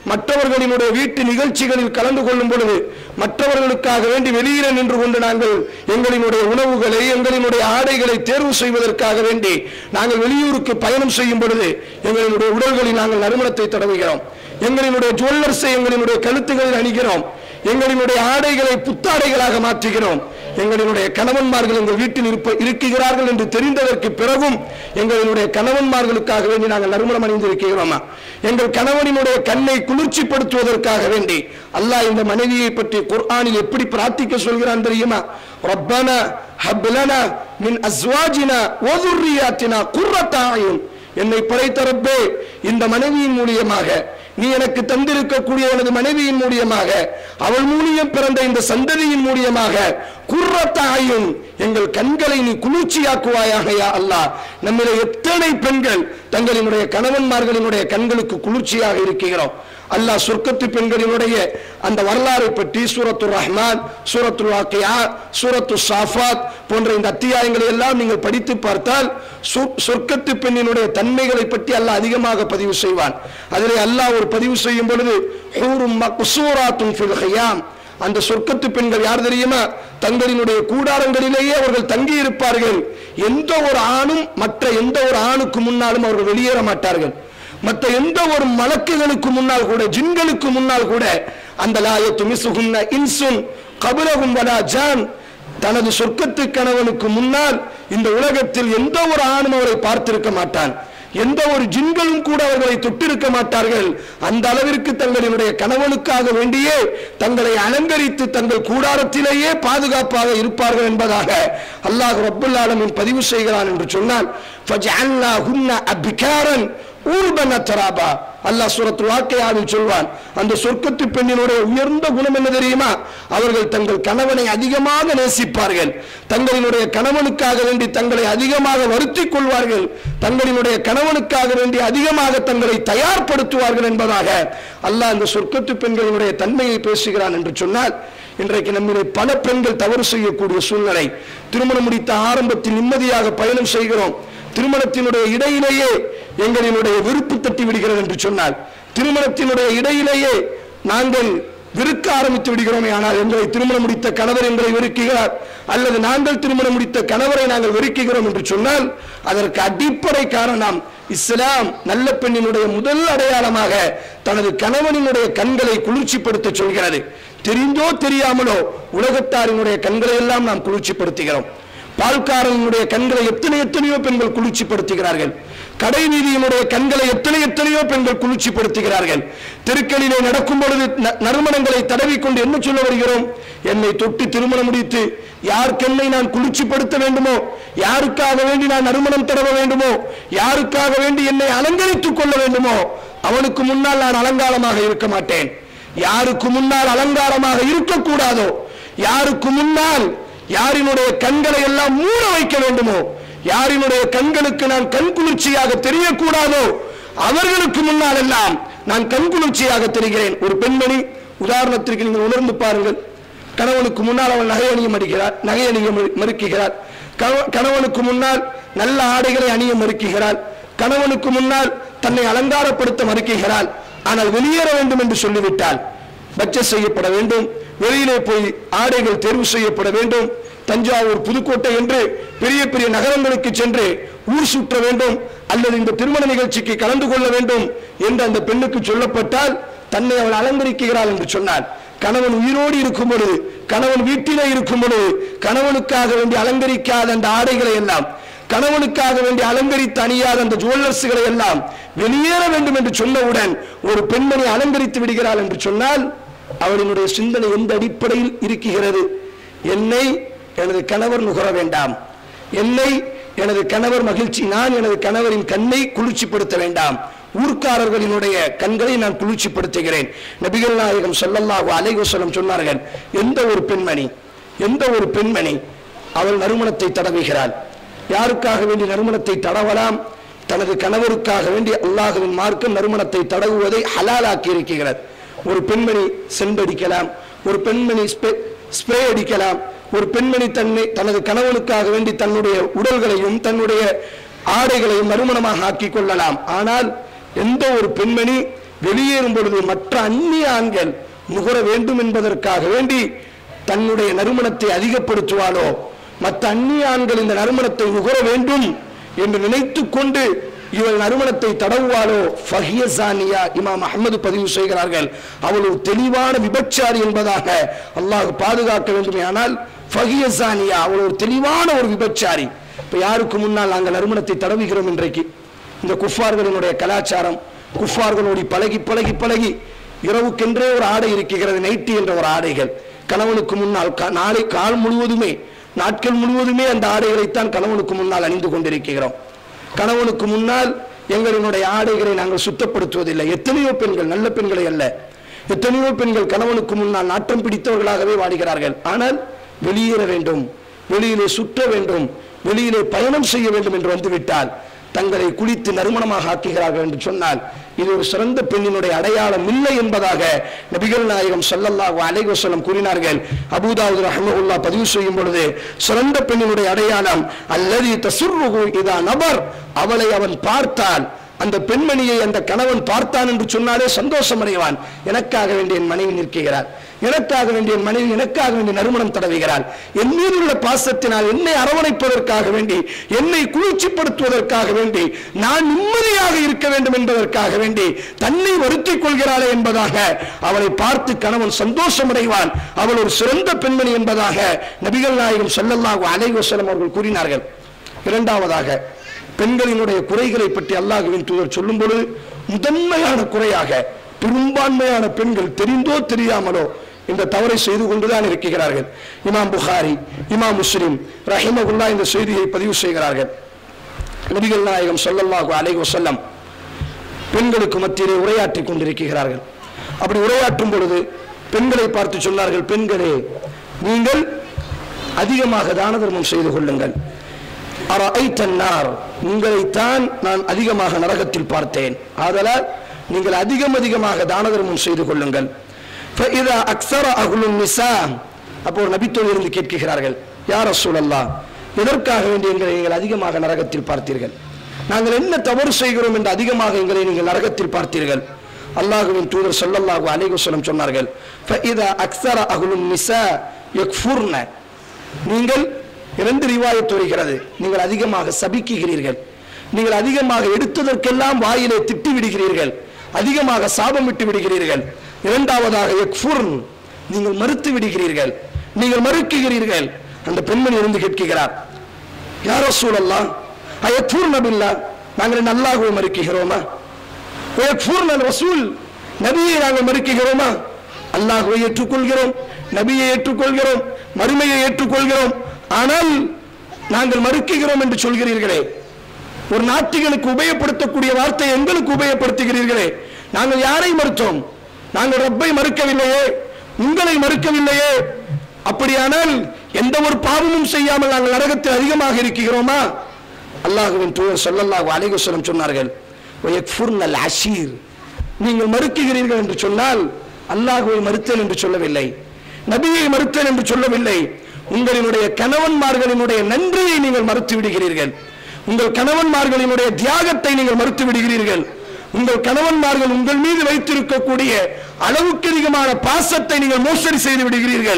மற்றவர்களினுடைய வீட்டு நிகழ்ச்சிகளில் கலந்து கொள்ளும் பொழுது மற்றவர்களுக்காக வேண்டி வெளியில நின்று கொண்டு நாங்கள் எங்களினுடைய உணவுகளை எங்களினுடைய ஆடைகளை தேர்வு செய்வதற்காக வேண்டி நாங்கள் வெளியூருக்கு பயணம் செய்யும் பொழுது எங்களினுடைய உடல்களில் நாங்கள் நறுமணத்தை தடவுகிறோம் எங்களினுடைய ஜுவல்லர்ஸை எங்களினுடைய கழுத்துகளில் அணிகிறோம் எங்களினுடைய ஆடைகளை புத்தாடைகளாக மாற்றுகிறோம் எங்களினுடைய கணவன்மார்கள் எங்கள் வீட்டில் இருப்ப இருக்கிறார்கள் என்று தெரிந்ததற்கு பிறகும் எங்களினுடைய கணவன்மார்களுக்காக வேண்டி நாங்கள் நறுமணம் அணிந்திருக்கிறோமா எங்கள் கணவனினுடைய கண்ணை குளிர்ச்சிப்படுத்துவதற்காக வேண்டி அல்லாஹ் இந்த மனைவியை பற்றி குர்ஆனில் எப்படி பிரார்த்திக்க சொல்கிறான் தெரியுமா ரப்பனா ஹப்லனா மின் அஸ்வாஜினா வதுர்ரியாத்தினா குர்ரத்த அயுன் என்னை படைத்த ரப்பே இந்த மனைவியின் மூலியமாக நீ எனக்கு தந்திருக்கக்கூடிய எனது மனைவியின் மூலியமாக அவள் மூலியம் பிறந்த இந்த சந்ததியின் மூலியமாக குர்ரத்தாயும் எங்கள் கண்களை நீ குளிர்ச்சியாக்குவாயாக யா அல்லாஹ் நம்மிலே எத்தனை பெண்கள் தங்களினுடைய கணவன்மார்களினுடைய கண்களுக்கு குளிர்ச்சியாக இருக்கிறோம் அல்லாஹ் சொர்க்கத்து பெண்களினுடைய அந்த வரலாறை பற்றி சூரத்து ரஹ்மான் சூரத்து வாக்கியா சூரத்து சாஃபாத் போன்ற இந்த அத்தியாயங்களை எல்லாம் நீங்கள் படித்து பார்த்தால் சொ- சொர்க்கத்து பெண்ணினுடைய தன்மைகளை பற்றி அல்லாஹ் அதிகமாக பதிவு செய்வான் அதிலே அல்லாஹ் ஒரு பதிவு செய்யும் பொழுது ஹூரும் மக்சூராத்தும் ஃபில் ஹியாம் அந்த சொர்க்கத்து பெண்கள் யார் தெரியுமா தங்களினுடைய கூடாரங்களிலேயே அவர்கள் தங்கி இருப்பார்கள் எந்த ஒரு ஆணும் மற்ற எந்த ஒரு ஆணுக்கு முன்னாலும் அவர்கள் வெளியேற மாட்டார்கள் மற்ற எந்த ஒரு மலக்குகளுக்கு முன்னால் கூட ஜின்களுக்கு முன்னால் கூட அந்த லாயத்து மிசுகுன்ன இன்சுன் கபுலகும் வலா ஜான் தனது சொர்க்கத்து கணவனுக்கு முன்னால் இந்த உலகத்தில் எந்த ஒரு ஆணும் அவரை பார்த்திருக்க மாட்டான் எந்த ஒரு ஜின்களும் கூட அவர்களை தொட்டிருக்க மாட்டார்கள் அந்த அளவிற்கு தங்களினுடைய கணவனுக்காக வேண்டியே தங்களை அலங்கரித்து தங்கள் கூடாரத்திலேயே பாதுகாப்பாக இருப்பார்கள் என்பதாக அல்லாஹ் ரப்புல் ஆலமீன் பதிவு செய்கிறான் என்று சொன்னால் فَجَعَلْنَاهُنَّ أَبْكَارًا ஊர்பன தராபா அல்லாஹ் சூரத்துல் வாக்கையாவில் சொல்வான் அந்த சொர்க்கத்து பெண்ணினுடைய உயர்ந்த குணம் என்ன தெரியுமா அவர்கள் தங்கள் கணவனை அதிகமாக நேசிப்பார்கள் தங்களினுடைய கணவனுக்காக வேண்டி தங்களை அதிகமாக வருத்திக் கொள்வார்கள் தங்களினுடைய கணவனுக்காக வேண்டி அதிகமாக தங்களை தயார்படுத்துவார்கள் என்பதாக அல்லாஹ் அந்த சொர்க்கத்து பெண்களினுடைய தன்மையை பேசுகிறான் என்று சொன்னால் இன்றைக்கு நம்மிலே பல பெண்கள் தவறு செய்யக்கூடிய சூழ்நிலை திருமணம் முடித்த ஆரம்பத்தில் நிம்மதியாக பயணம் செய்கிறோம் திருமணத்தினுடைய இடையிலேயே எங்களினுடைய விருப்பு தட்டி விடுகிறது என்று சொன்னால் திருமணத்தினுடைய இடையிலேயே நாங்கள் வெறுக்க ஆரம்பித்து விடுகிறோமே ஆனால் எங்களை திருமணம் முடித்த கணவர் எங்களை வெறுக்குகிறார் அல்லது நாங்கள் திருமணம் முடித்த கணவரை நாங்கள் வெறுக்குகிறோம் என்று சொன்னால் அதற்கு அடிப்படை காரணம் இஸ்லாம் நல்ல பெண்ணினுடைய முதல் அடையாளமாக தனது கணவனினுடைய கண்களை குளிர்ச்சிப்படுத்த சொல்கிறது தெரிந்தோ தெரியாமலோ உலகத்தாரினுடைய கண்களை எல்லாம் நாம் குளிர்ச்சிப்படுத்துகிறோம் பால்காரனுடைய கண்களை எத்தனை எத்தனையோ பெண்கள் குளிர்ச்சிப்படுத்துகிறார்கள் கடை வீதியினுடைய கண்களை எத்தனை எத்தனையோ பெண்கள் குளிர்ச்சிப்படுத்துகிறார்கள் தெருக்களிலே நடக்கும் பொழுது ந- நறுமணங்களை தடவிக்கொண்டு என்ன சொல்ல வருகிறோம் என்னை தொட்டு திருமணம் முடித்து யாருக்கென்னை நான் குளிர்ச்சிப்படுத்த வேண்டுமோ யாருக்காக வேண்டி நான் நறுமணம் தடவ வேண்டுமோ யாருக்காக வேண்டி என்னை அலங்கரித்துக் கொள்ள வேண்டுமோ அவனுக்கு முன்னால் நான் அலங்காரமாக இருக்க மாட்டேன் யாருக்கு முன்னால் அலங்காரமாக இருக்கக்கூடாதோ யாருக்கு முன்னால் யாரினுடைய கண்களை எல்லாம் மூட வைக்க வேண்டுமோ யாரினுடைய கண்களுக்கு நான் கண் குளிர்ச்சியாக தெரியக்கூடாதோ அவர்களுக்கு முன்னால் எல்லாம் நான் கண் குளிர்ச்சியாக தெரிகிறேன் ஒரு பெண்மணி உதாரணத்திற்கு நீங்கள் உணர்ந்து பாருங்கள் கணவனுக்கு முன்னால் அவள் நகை அணிய மறுக்கிறார் நகை அணிய மறு- மறுக்கிறார் கணவ- கணவனுக்கு முன்னால் நல்ல ஆடைகளை அணிய மறுக்கிறாள் கணவனுக்கு முன்னால் தன்னை அலங்காரப்படுத்த மறுக்கிறாள் ஆனால் வெளியேற வேண்டும் என்று சொல்லிவிட்டாள் பட்ஜெட் செய்யப்பட வேண்டும் வெளியிலே போய் ஆடைகள் தேர்வு செய்யப்பட வேண்டும் தஞ்சாவூர் புதுக்கோட்டை என்று பெரிய பெரிய நகரங்களுக்கு சென்று ஊர் சுற்ற வேண்டும் அல்லது இந்த திருமண நிகழ்ச்சிக்கு கலந்து கொள்ள வேண்டும் என்று அந்த பெண்ணுக்கு சொல்லப்பட்டால் தன்னை அவள் அலங்கரிக்கிறாள் என்று சொன்னாள் கணவன் உயிரோடு இருக்கும் பொழுது கணவன் வீட்டிலே இருக்கும் பொழுது கணவனுக்காக வேண்டி அலங்கரிக்காத அந்த ஆடைகளை எல்லாம் கணவனுக்காக வேண்டி அலங்கரித்து அணியாத அந்த ஜுவல்லர்ஸ்களை எல்லாம் வெளியேற வேண்டும் என்று சொன்னவுடன் ஒரு பெண்மணி அலங்கரித்து விடுகிறாள் என்று சொன்னால் அவளினுடைய சிந்தனை எந்த அடிப்படையில் இருக்குகிறது என்னை எனது கணவர் நுகர வேண்டாம் என்னை எனது கணவர் மகிழ்ச்சி நான் எனது கணவரின் கண்ணை குளிர்ச்சிப்படுத்த வேண்டாம் ஊர்க்காரர்களினுடைய கண்களை நான் குளிர்ச்சிப்படுத்துகிறேன் நபிகள் நாயகம் ஸல்லல்லாஹு அலைஹி வஸல்லம் சொன்னார்கள் எந்த ஒரு பெண்மணி எந்த ஒரு பெண்மணி அவள் நறுமணத்தை தடவுகிறாள் யாருக்காக வேண்டி நறுமணத்தை தடவலாம் தனது கணவருக்காக வேண்டி அல்லாஹுவின் மார்க்கம் நறுமணத்தை தடவுவதை ஹலாலாக்கி இருக்கிறது ஒரு பெண்மணி சென்றடிக்கலாம் ஒரு பெண்மணி ஸ்ப்ரே- ஸ்ப்ரே அடிக்கலாம் ஒரு பெண்மணி தன்னை தனது கணவனுக்காக வேண்டி தன்னுடைய உடல்களையும் தன்னுடைய ஆடைகளையும் நறுமணமாக ஆக்கிக் கொள்ளலாம் ஆனால் எந்த ஒரு பெண்மணி வெளியேறும் பொழுது மற்ற அந்நிய ஆண்கள் நுகர வேண்டும் என்பதற்காக வேண்டி தன்னுடைய நறுமணத்தை அதிகப்படுத்துவாளோ மற்ற அந்நிய ஆண்கள் இந்த நறுமணத்தை நுகர வேண்டும் என்று நினைத்துக் கொண்டு இவள் நறுமணத்தை தடவுவாளோ ஃபஹியசானியா இமாம் அஹ்மது பதிவு செய்கிறார்கள் அவள் ஒரு தெளிவான விபச்சாரி என்பதாக அல்லாஹ் பாதுகாக்க வேண்டுமே ஆனால் ஃபஹியசானியா அவள் ஒரு தெளிவான ஒரு விபச்சாரி இப்ப யாருக்கு முன்னால் நாங்கள் நறுமணத்தை தடவுகிறோம் இன்றைக்கு இந்த குஃபார்களினுடைய கலாச்சாரம் குஃபார்களோடு பழகி பழகி பழகி இரவுக்கென்றே ஒரு ஆடை இருக்கிறது நைட்டி என்ற ஒரு ஆடைகள் கணவனுக்கு முன்னால் கா- நாளை கால் முழுவதுமே நாட்கள் முழுவதுமே அந்த ஆடைகளைத்தான் கணவனுக்கு முன்னால் அணிந்து கொண்டிருக்கிறோம் கணவனுக்கு முன்னால் எங்களினுடைய ஆடைகளை நாங்கள் சுத்தப்படுத்துவதில்லை எத்தனையோ பெண்கள் நல்ல பெண்களை அல்ல எத்தனையோ பெண்கள் கணவனுக்கு முன்னால் நாட்டம் பிடித்தவர்களாகவே வாடுகிறார்கள் ஆனால் வெளியேற வேண்டும் வெளியிலே சுற்ற வேண்டும் வெளியிலே பயணம் செய்ய வேண்டும் என்று வந்துவிட்டால் தங்களை குளித்து நறுமணமாக ஆக்குகிறார்கள் என்று சொன்னால் இது ஒரு சிறந்த பெண்ணினுடைய அடையாளம் இல்லை என்பதாக நபிகள் நாயகம் ஸல்லல்லாஹு அலைஹி வஸல்லம் கூறினார்கள் அபூதாவுத் ரஹ்மத்துல்லாஹ் பதிவு செய்யும் பொழுது சிறந்த பெண்ணினுடைய அடையாளம் அல்லதி தசுர்ருஹு இதா நபர் அவளை அவன் பார்த்தால் அந்த பெண்மணியை அந்த கணவன் பார்த்தான் என்று சொன்னாலே சந்தோஷம் அடைவான் எனக்காக வேண்டிய என் மனைவி நிற்கிறார் எனக்காக வேண்டிய என் மனைவி எனக்காக வேண்டிய நறுமணம் தடவுகிறாள் என் மீது உள்ள பாசத்தினால் என்னை அரவணைப்பதற்காக வேண்டி என்னை குளிர்ச்சிப்படுத்துவதற்காக வேண்டி நான் நிம்மதியாக இருக்க வேண்டும் என்பதற்காக வேண்டி தன்னை வருத்திக் கொள்கிறாளே என்பதாக அவளை பார்த்து கணவன் சந்தோஷம் அடைவான் அவள் ஒரு சிறந்த பெண்மணி என்பதாக நபிகள் நாயகம் ஸல்லல்லாஹு அலைஹி வஸல்லம் அவர்கள் கூறினார்கள் இரண்டாவதாக பெண்களினுடைய குறைகளை பற்றி அல்லாஹுவின் தூதர் சொல்லும் பொழுது முதன்மையான குறையாக பெரும்பான்மையான பெண்கள் தெரிந்தோ தெரியாமலோ இந்த தவறை செய்து கொண்டுதான் இருக்கிறார்கள் இமாம் புகாரி இமாம் முஸ்லிம் ரஹிமகுல்லா இந்த செய்தியை பதிவு செய்கிறார்கள் நபிகள் நாயகம் ஸல்லல்லாஹு அலைஹி வஸல்லம் பெண்களுக்கு மத்தியிலே உரையாற்றி கொண்டிருக்கிறார்கள் அப்படி உரையாற்றும் பொழுது பெண்களை பார்த்து சொன்னார்கள் பெண்களே நீங்கள் அதிகமாக தான தர்மம் செய்து கொள்ளுங்கள் அரஐத்த النار உங்களைத்தான் நான் அதிகமாக நரகத்தில் பார்த்தேன் ஆதலால் நீங்கள் அதிகம் அதிகமாக தான தர்மம் செய்து கொள்ளுங்கள் فإذا أكثر أهل النساء அப்போ ஒரு நபித்தோடு இருந்து கேட்கிறார்கள் யார் ரசூலல்லாஹ் எதற்காக வேண்டி எங்களை நீங்கள் அதிகமாக நரகத்தில் பார்த்தீர்கள் நாங்கள் என்ன தவறு செய்கிறோம் என்று அதிகமாக எங்களை நீங்கள் நரகத்தில் பார்த்தீர்கள் அல்லாஹுவின் தூதர் ஸல்லல்லாஹு அலைஹி வஸல்லம் சொன்னார்கள் فإذا أكثر أهل النساء يكفرن நீங்கள் இரண்டு ரிவாயத் வருகிறது நீங்கள் அதிகமாக சபிக்குகிறீர்கள் நீங்கள் அதிகமாக எடுத்ததற்கெல்லாம் வாயிலே திட்டி விடுகிறீர்கள் அதிகமாக சாபம் விட்டு விடுகிறீர்கள் இரண்டாவதாக யக்ஃபுர்ன் நீங்கள் மறுத்து விடுகிறீர்கள் நீங்கள் மறுக்குகிறீர்கள் அந்த பெண்மணி இருந்து கேட்கிறார் யாரோ சூழல்லா அயக்ஃபுர் நபில்லா நாங்கள் நல்லாகவே மறுக்குகிறோமா ஒயக்ஃபுர்ன் அல் ரசூல் நபியை நாங்கள் மறுக்குகிறோமா அல்லாஹ்வை ஏற்றுக்கொள்கிறோம் நபியை ஏற்றுக்கொள்கிறோம் மறுமையை ஏற்றுக்கொள்கிறோம் ஆனால் நாங்கள் மறுக்குகிறோம் என்று சொல்கிறீர்களே ஒரு நாட்டிகளுக்கு உபயோகப்படுத்தக்கூடிய வார்த்தை எங்களுக்கு உபயோகப்படுத்துகிறீர்களே நாங்கள் யாரை மறுத்தோம் நாங்கள் ரப்பை மறுக்கவில்லையே உங்களை மறுக்கவில்லையே அப்படியானால் எந்த ஒரு பாவமும் செய்யாமல் நாங்கள் நரகத்தில் அதிகமாக இருக்கிறோமா அல்லாஹுவின் தூதர் ஸல்லல்லாஹு அலைஹி வஸல்லம் சொன்னார்கள் வயக்ஃபுர்னல் அஷீர் நீங்கள் மறுக்குகிறீர்கள் என்று சொன்னால் அல்லாஹுவை மறுத்தேன் என்று சொல்லவில்லை நபியை மறுத்தேன் என்று சொல்லவில்லை உங்களினுடைய கணவன்மார்களினுடைய நன்றியை நீங்கள் மறுத்து விடுகிறீர்கள் உங்கள் கணவன்மார்களினுடைய தியாகத்தை நீங்கள் மறுத்து விடுகிறீர்கள் உங்கள் கணவன்மார்கள் உங்கள் மீது வைத்திருக்கக்கூடிய அளவுக்கு அதிகமான பாசத்தை நீங்கள் மோசடி செய்து விடுகிறீர்கள்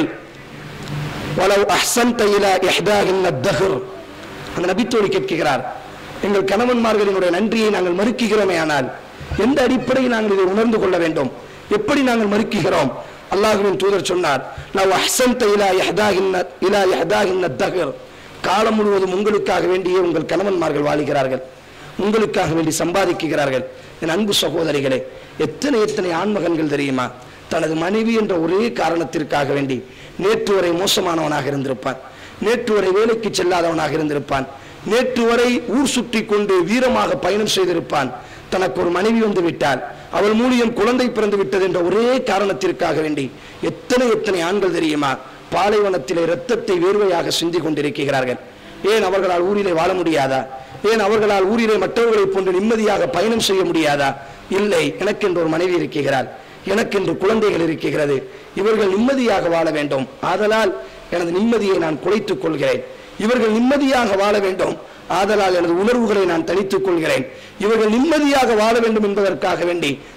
வலவ் அஹ்சன்த இலா இஹ்தாஹின்ன தஹர் அந்த நபித்தோடு கேட்கிறார் எங்கள் கணவன்மார்களினுடைய நன்றியை நாங்கள் மறுக்கிறோமே ஆனால் எந்த அடிப்படையில் நாங்கள் இதை உணர்ந்து கொள்ள வேண்டும் எப்படி நாங்கள் மறுக்கிறோம் அல்லாஹுவின் தூதர் சொன்னார் லவ் அஹ்சன்த இலா இஹ்தாஹின்ன இலா இஹ்தாஹின்ன தஹர் காலம் முழுவதும் உங்களுக்காக வேண்டியே உங்கள் கணவன்மார்கள் வாழுகிறார்கள் உங்களுக்காக வேண்டி சம்பாதிக்கிறார்கள் என் அன்பு சகோதரிகளே எத்தனை எத்தனை ஆண்மகன்கள் தெரியுமா தனது மனைவி என்ற ஒரே காரணத்திற்காக வேண்டி நேற்று வரை மோசமானவனாக இருந்திருப்பான் நேற்று வரை வேலைக்கு செல்லாதவனாக இருந்திருப்பான் நேற்று வரை ஊர் சுற்றி கொண்டு வீரமாக பயணம் செய்திருப்பான் தனக்கு ஒரு மனைவி வந்து விட்டால் அவள் மூலியம் குழந்தை பிறந்து விட்டது என்ற ஒரே காரணத்திற்காக வேண்டி எத்தனை எத்தனை ஆண்கள் தெரியுமா பாலைவனத்திலே இரத்தத்தை வேர்வையாக சிந்தி கொண்டிருக்கிறார்கள் ஏன் அவர்களால் ஊரிலே வாழ முடியாதா ஏன் அவர்களால் ஊரிலே மற்றவர்களைப் போன்று நிம்மதியாக பயணம் செய்ய முடியாதா இல்லை எனக்கென்று ஒரு மனைவி இருக்கிறாள் எனக்கென்று குழந்தைகள் இருக்கிறது இவர்கள் நிம்மதியாக வாழ வேண்டும் ஆதலால் எனது நிம்மதியை நான் குலைத்துக் கொள்கிறேன் இவர்கள் நிம்மதியாக வாழ வேண்டும் ஆதலால் எனது உணர்வுகளை நான் தனித்துக் கொள்கிறேன் இவர்கள் நிம்மதியாக வாழ வேண்டும் என்பதற்காக வேண்டி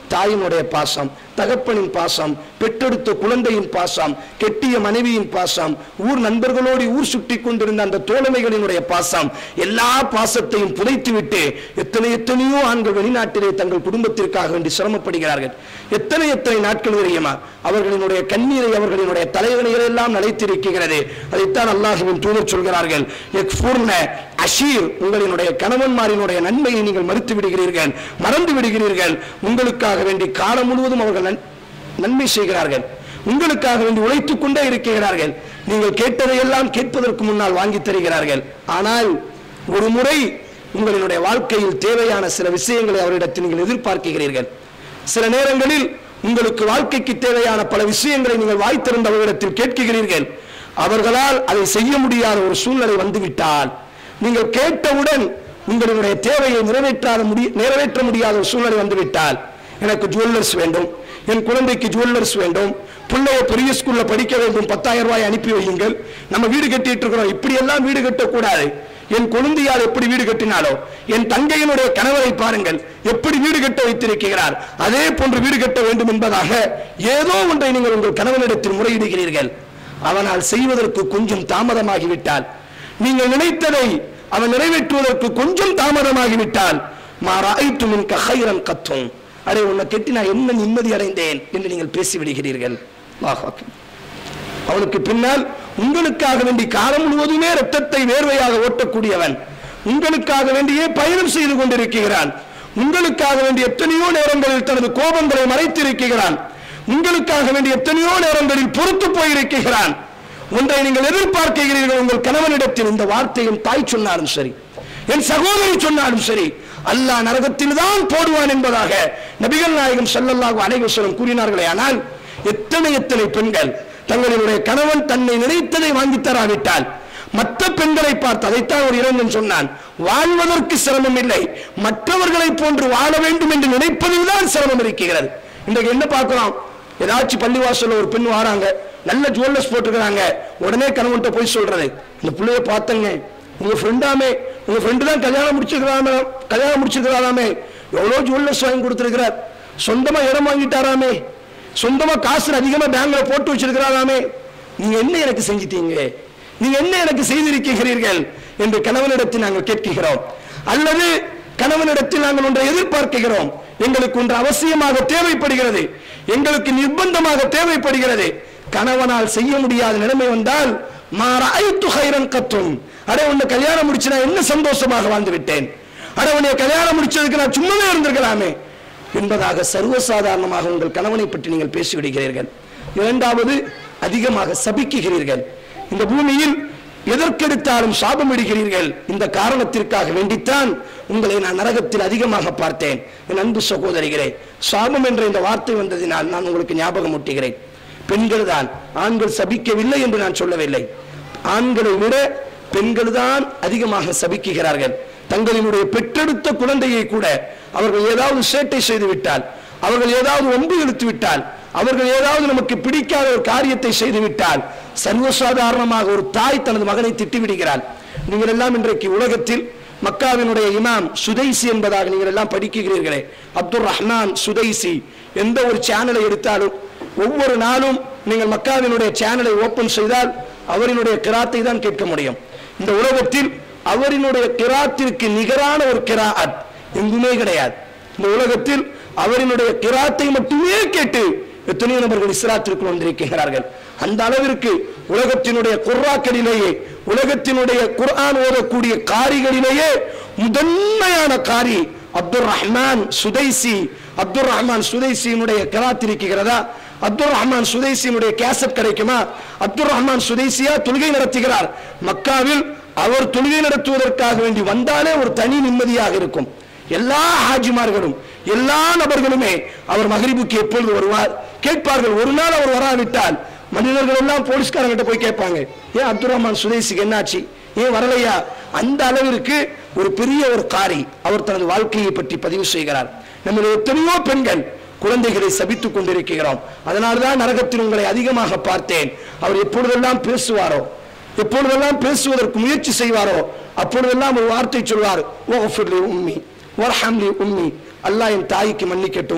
தாயினுடைய பாசம் தகப்பனின் பாசம் பெற்றெடுத்த குழந்தையின் பாசம் கெட்டிய மனைவியின் பாசம் ஊர் நண்பர்களோடு ஊர் சுற்றி கொண்டிருந்த அந்த தோழமைகளினுடைய பாசம் எல்லா பாசத்தையும் புதைத்துவிட்டு எத்தனை எத்தனையோ ஆண்கள் வெளிநாட்டிலே தங்கள் குடும்பத்திற்காக வேண்டி சிரமப்படுகிறார்கள் எத்தனை எத்தனை நாட்கள் தெரியுமா அவர்களினுடைய கண்ணீரை அவர்களினுடைய தலைவனைகள் எல்லாம் நிலைத்திருக்கிறது அதைத்தான் அல்லாஹுவின் தூதர் சொல்கிறார்கள் யக்ஃபுர்ன அஷீர் உங்களினுடைய கணவன்மாரினுடைய நன்மையை நீங்கள் மறுத்து விடுகிறீர்கள் மறந்து விடுகிறீர்கள் உங்களுக்காக வேண்டி காலம் முழுவதும் அவர்கள் நன்- நன்மை செய்கிறார்கள் உங்களுக்காக வேண்டி உழைத்துக் கொண்டே இருக்கிறார்கள் நீங்கள் கேட்டதையெல்லாம் கேட்பதற்கு முன்னால் வாங்கி தருகிறார்கள் ஆனால் ஒரு முறை உங்களினுடைய வாழ்க்கையில் தேவையான சில விஷயங்களை அவரிடத்தில் நீங்கள் எதிர்பார்க்கிறீர்கள் சில நேரங்களில் உங்களுக்கு வாழ்க்கைக்கு தேவையான பல விஷயங்களை நீங்கள் வாய் திறந்த அவரிடத்தில் கேட்கிறீர்கள் அவர்களால் அதை செய்ய முடியாத ஒரு சூழ்நிலை வந்துவிட்டால் நீங்கள் கேட்டவுடன் உங்களுடைய தேவையை நிறைவேற்றாத முடி நிறைவேற்ற முடியாத ஒரு சூழ்நிலை வந்துவிட்டால் எனக்கு ஜுவல்லர்ஸ் வேண்டும் என் குழந்தைக்கு ஜுவல்லர்ஸ் வேண்டும் பிள்ளைய பெரிய ஸ்கூல்ல படிக்க வேண்டும் பத்தாயிரம் ரூபாய் அனுப்பி வையுங்கள் நம்ம வீடு கட்டிட்டு இருக்கிறோம் இப்படி எல்லாம் வீடு கட்டக்கூடாது என் குழந்தையால் எப்படி வீடு கட்டினாலோ என் தங்கையினுடைய கணவரை பாருங்கள் எப்படி வீடு கட்ட வைத்திருக்கிறார் அதே போன்று வீடு கட்ட வேண்டும் என்பதாக ஏதோ ஒன்றை நீங்கள் உங்கள் கணவனிடத்தில் முறையிடுகிறீர்கள் அவனால் செய்வதற்கு கொஞ்சம் தாமதமாகிவிட்டால் நீங்கள் நினைத்ததை அவன் நிறைவேற்றுவதற்கு கொஞ்சம் தாமதமாகிவிட்டால் மாறாய்த்து மின் கஹைரன் கத்தும் அடே உன்னை கெட்டி நான் என்ன நிம்மதி அடைந்தேன் என்று நீங்கள் பேசிவிடுகிறீர்கள் அல்லாஹ் அக்பர். அவனுக்கு பின்னால் உங்களுக்காக வேண்டி காலம் முழுவதுமே ரத்தத்தை வேர்வையாக ஓட்டக்கூடியவன் உங்களுக்காக வேண்டியே பயணம் செய்து கொண்டிருக்கிறான் உங்களுக்காக வேண்டிய எத்தனையோ நேரங்களில் தனது கோபங்களை மறைத்திருக்கிறான் உங்களுக்காக வேண்டிய எத்தனையோ நேரங்களில் பொறுத்து போயிருக்கிறான் ஒன்றை நீங்கள் எதிர்பார்க்கிறீர்கள் உங்கள் கணவனிடத்தில் இந்த வார்த்தையின் தாய் சொன்னாலும் சரி என் சகோதரி சொன்னாலும் சரி அல்லாஹ் நரகத்தில் தான் போடுவான் என்பதாக நபிகள் நாயகம் ஸல்லல்லாஹு அலைஹி வஸல்லம் கூறினார்களே ஆனால் எத்தனை எத்தனை பெண்கள் தங்களுடைய கணவன் தன்னை நினைத்ததை வாங்கி தராவிட்டால் மற்ற பெண்களை பார்த்து அதைத்தான் ஒரு இளைஞன் சொன்னான் வாழ்வதற்கு சிரமம் இல்லை மற்றவர்களை போன்று வாழ வேண்டும் என்று நினைப்பதில் தான் சிரமம் இருக்கிறது இன்றைக்கு என்ன பார்க்கிறோம் ஏதாச்சும் பள்ளிவாசல்ல ஒரு பெண் வராங்க நல்ல ஜுவல்லர்ஸ் போட்டுக்கிறாங்க உடனே கணவன்கிட்ட போய் சொல்றது இந்த பிள்ளைய பார்த்தங்க உங்க ஃப்ரெண்டாமே உங்க ஃப்ரெண்டு தான் கல்யாணம் முடிச்சிருக்கிறாமே கல்யாணம் முடிச்சிருக்கிறாராமே எவ்வளவு ஜுவல்லர்ஸ் வாங்கி கொடுத்திருக்கிறார் சொந்தமா இடம் வாங்கிட்டாராமே சொந்தமா காசு அதிகமா பேங்க்ல போட்டு வச்சிருக்கிறாராமே நீங்க என்ன எனக்கு செஞ்சிட்டீங்க நீங்க என்ன எனக்கு செய்திருக்கிறீர்கள் என்று கணவனிடத்தில் நாங்கள் கேட்கிறோம் அல்லது கணவனிடத்தில் நாங்கள் ஒன்றை எதிர்பார்க்கிறோம் எங்களுக்கு ஒன்று அவசியமாக தேவைப்படுகிறது எங்களுக்கு நிர்பந்தமாக தேவைப்படுகிறது கணவனால் செய்ய முடியாத நிலைமை வந்தால் மாறாய்த்து ஹைரன் கத்தும் அடே உன்னை கல்யாணம் முடிச்சு நான் என்ன சந்தோஷமாக வாழ்ந்து விட்டேன் அடே உன்னை கல்யாணம் முடிச்சதுக்கு நான் சும்மாவே இருந்திருக்கலாமே என்பதாக சர்வசாதாரணமாக உங்கள் கணவனை பற்றி நீங்கள் பேசிவிடுகிறீர்கள் இரண்டாவது அதிகமாக சபிக்குகிறீர்கள் இந்த பூமியில் எதற்கெடுத்தாலும் சாபம் இடுகிறீர்கள் இந்த காரணத்திற்காக வேண்டித்தான் உங்களை நான் நரகத்தில் அதிகமாக பார்த்தேன் என் அன்பு சகோதரிகளே சாபம் என்ற இந்த வார்த்தை வந்ததினால் நான் உங்களுக்கு ஞாபகம் ஊட்டுகிறேன் பெண்கள் தான் ஆண்கள் சபிக்கவில்லை என்று நான் சொல்லவில்லை ஆண்களை விட பெண்கள் தான் அதிகமாக சபிக்குகிறார்கள் தங்களினுடைய பெற்றெடுத்த குழந்தையை கூட அவர்கள் ஏதாவது சேட்டை செய்து விட்டால் அவர்கள் ஏதாவது ஒன்பு இழுத்து விட்டால் அவர்கள் ஏதாவது நமக்கு பிடிக்காத ஒரு காரியத்தை செய்து விட்டால் சர்வசாதாரணமாக ஒரு தாய் தனது மகனை திட்டிவிடுகிறாள் நீங்கள் எல்லாம் இன்றைக்கு உலகத்தில் மக்காவினுடைய இமாம் சுதைசி என்பதாக நீங்கள் எல்லாம் படிக்கிறீர்களே அப்துல் ரஹ்மான் சுதைசி எந்த ஒரு சேனலை எடுத்தாலும் ஒவ்வொரு நாளும் நீங்கள் மக்காவினுடைய சேனலை ஓபன் செய்தால் அவரினுடைய கிராத்தை தான் கேட்க முடியும் இந்த உலகத்தில் அவரினுடைய கிராத்திற்கு நிகரான ஒரு கிராத் எங்குமே கிடையாது இந்த உலகத்தில் அவரினுடைய கிராத்தை மட்டுமே கேட்டு எத்தனையோ நபர்கள் இஸ்லாத்திற்குள் வந்திருக்கிறார்கள் அந்த அளவிற்கு உலகத்தினுடைய குர்ராக்களிலேயே உலகத்தினுடைய குர்ஆன் ஓதக்கூடிய காரிகளிலேயே முதன்மையான காரி அப்துல் ரஹ்மான் சுதைசி அப்துல் ரஹ்மான் சுதைசியினுடைய கிராத் இருக்கிறதா அப்துல் ரஹ்மான் சுதைசியினுடைய கேசட் கிடைக்குமா அப்துல் ரஹ்மான் சுதைசியா தொழுகை நடத்துகிறார் மக்காவில் அவர் தொழுகை நடத்துவதற்காக வேண்டி வந்தாலே ஒரு தனி நிம்மதியாக இருக்கும் எல்லா ஹாஜிமார்களும் எல்லா நபர்களுமே அவர் மகரிபுக்கு எப்பொழுது வருவார் கேட்பார்கள் ஒரு நாள் அவர் வராவிட்டால் மனிதர்கள் எல்லாம் போலீஸ்காரங்கிட்ட போய் கேட்பாங்க ஏன் அப்துல் ரஹ்மான் சுதேசிக்கு என்னாச்சு ஏன் வரலையா அந்த அளவிற்கு ஒரு பெரிய ஒரு காரி அவர் தனது வாழ்க்கையை பற்றி பதிவு செய்கிறார் நம்ம எத்தனையோ பெண்கள் குழந்தைகளை சபித்துக் கொண்டிருக்கிறோம் அதனால்தான் நரகத்தில் உங்களை அதிகமாக பார்த்தேன் அவர் எப்பொழுதெல்லாம் பேசுவாரோ எப்பொழுதெல்லாம் பேசுவதற்கு முயற்சி செய்வாரோ அப்பொழுதெல்லாம் ஒரு வார்த்தை சொல்வார் ஓ உம்மி வர்ஹம்லி உம்மி அல்லாஹ் என் தாய்க்கு மன்னிக்கட்டும்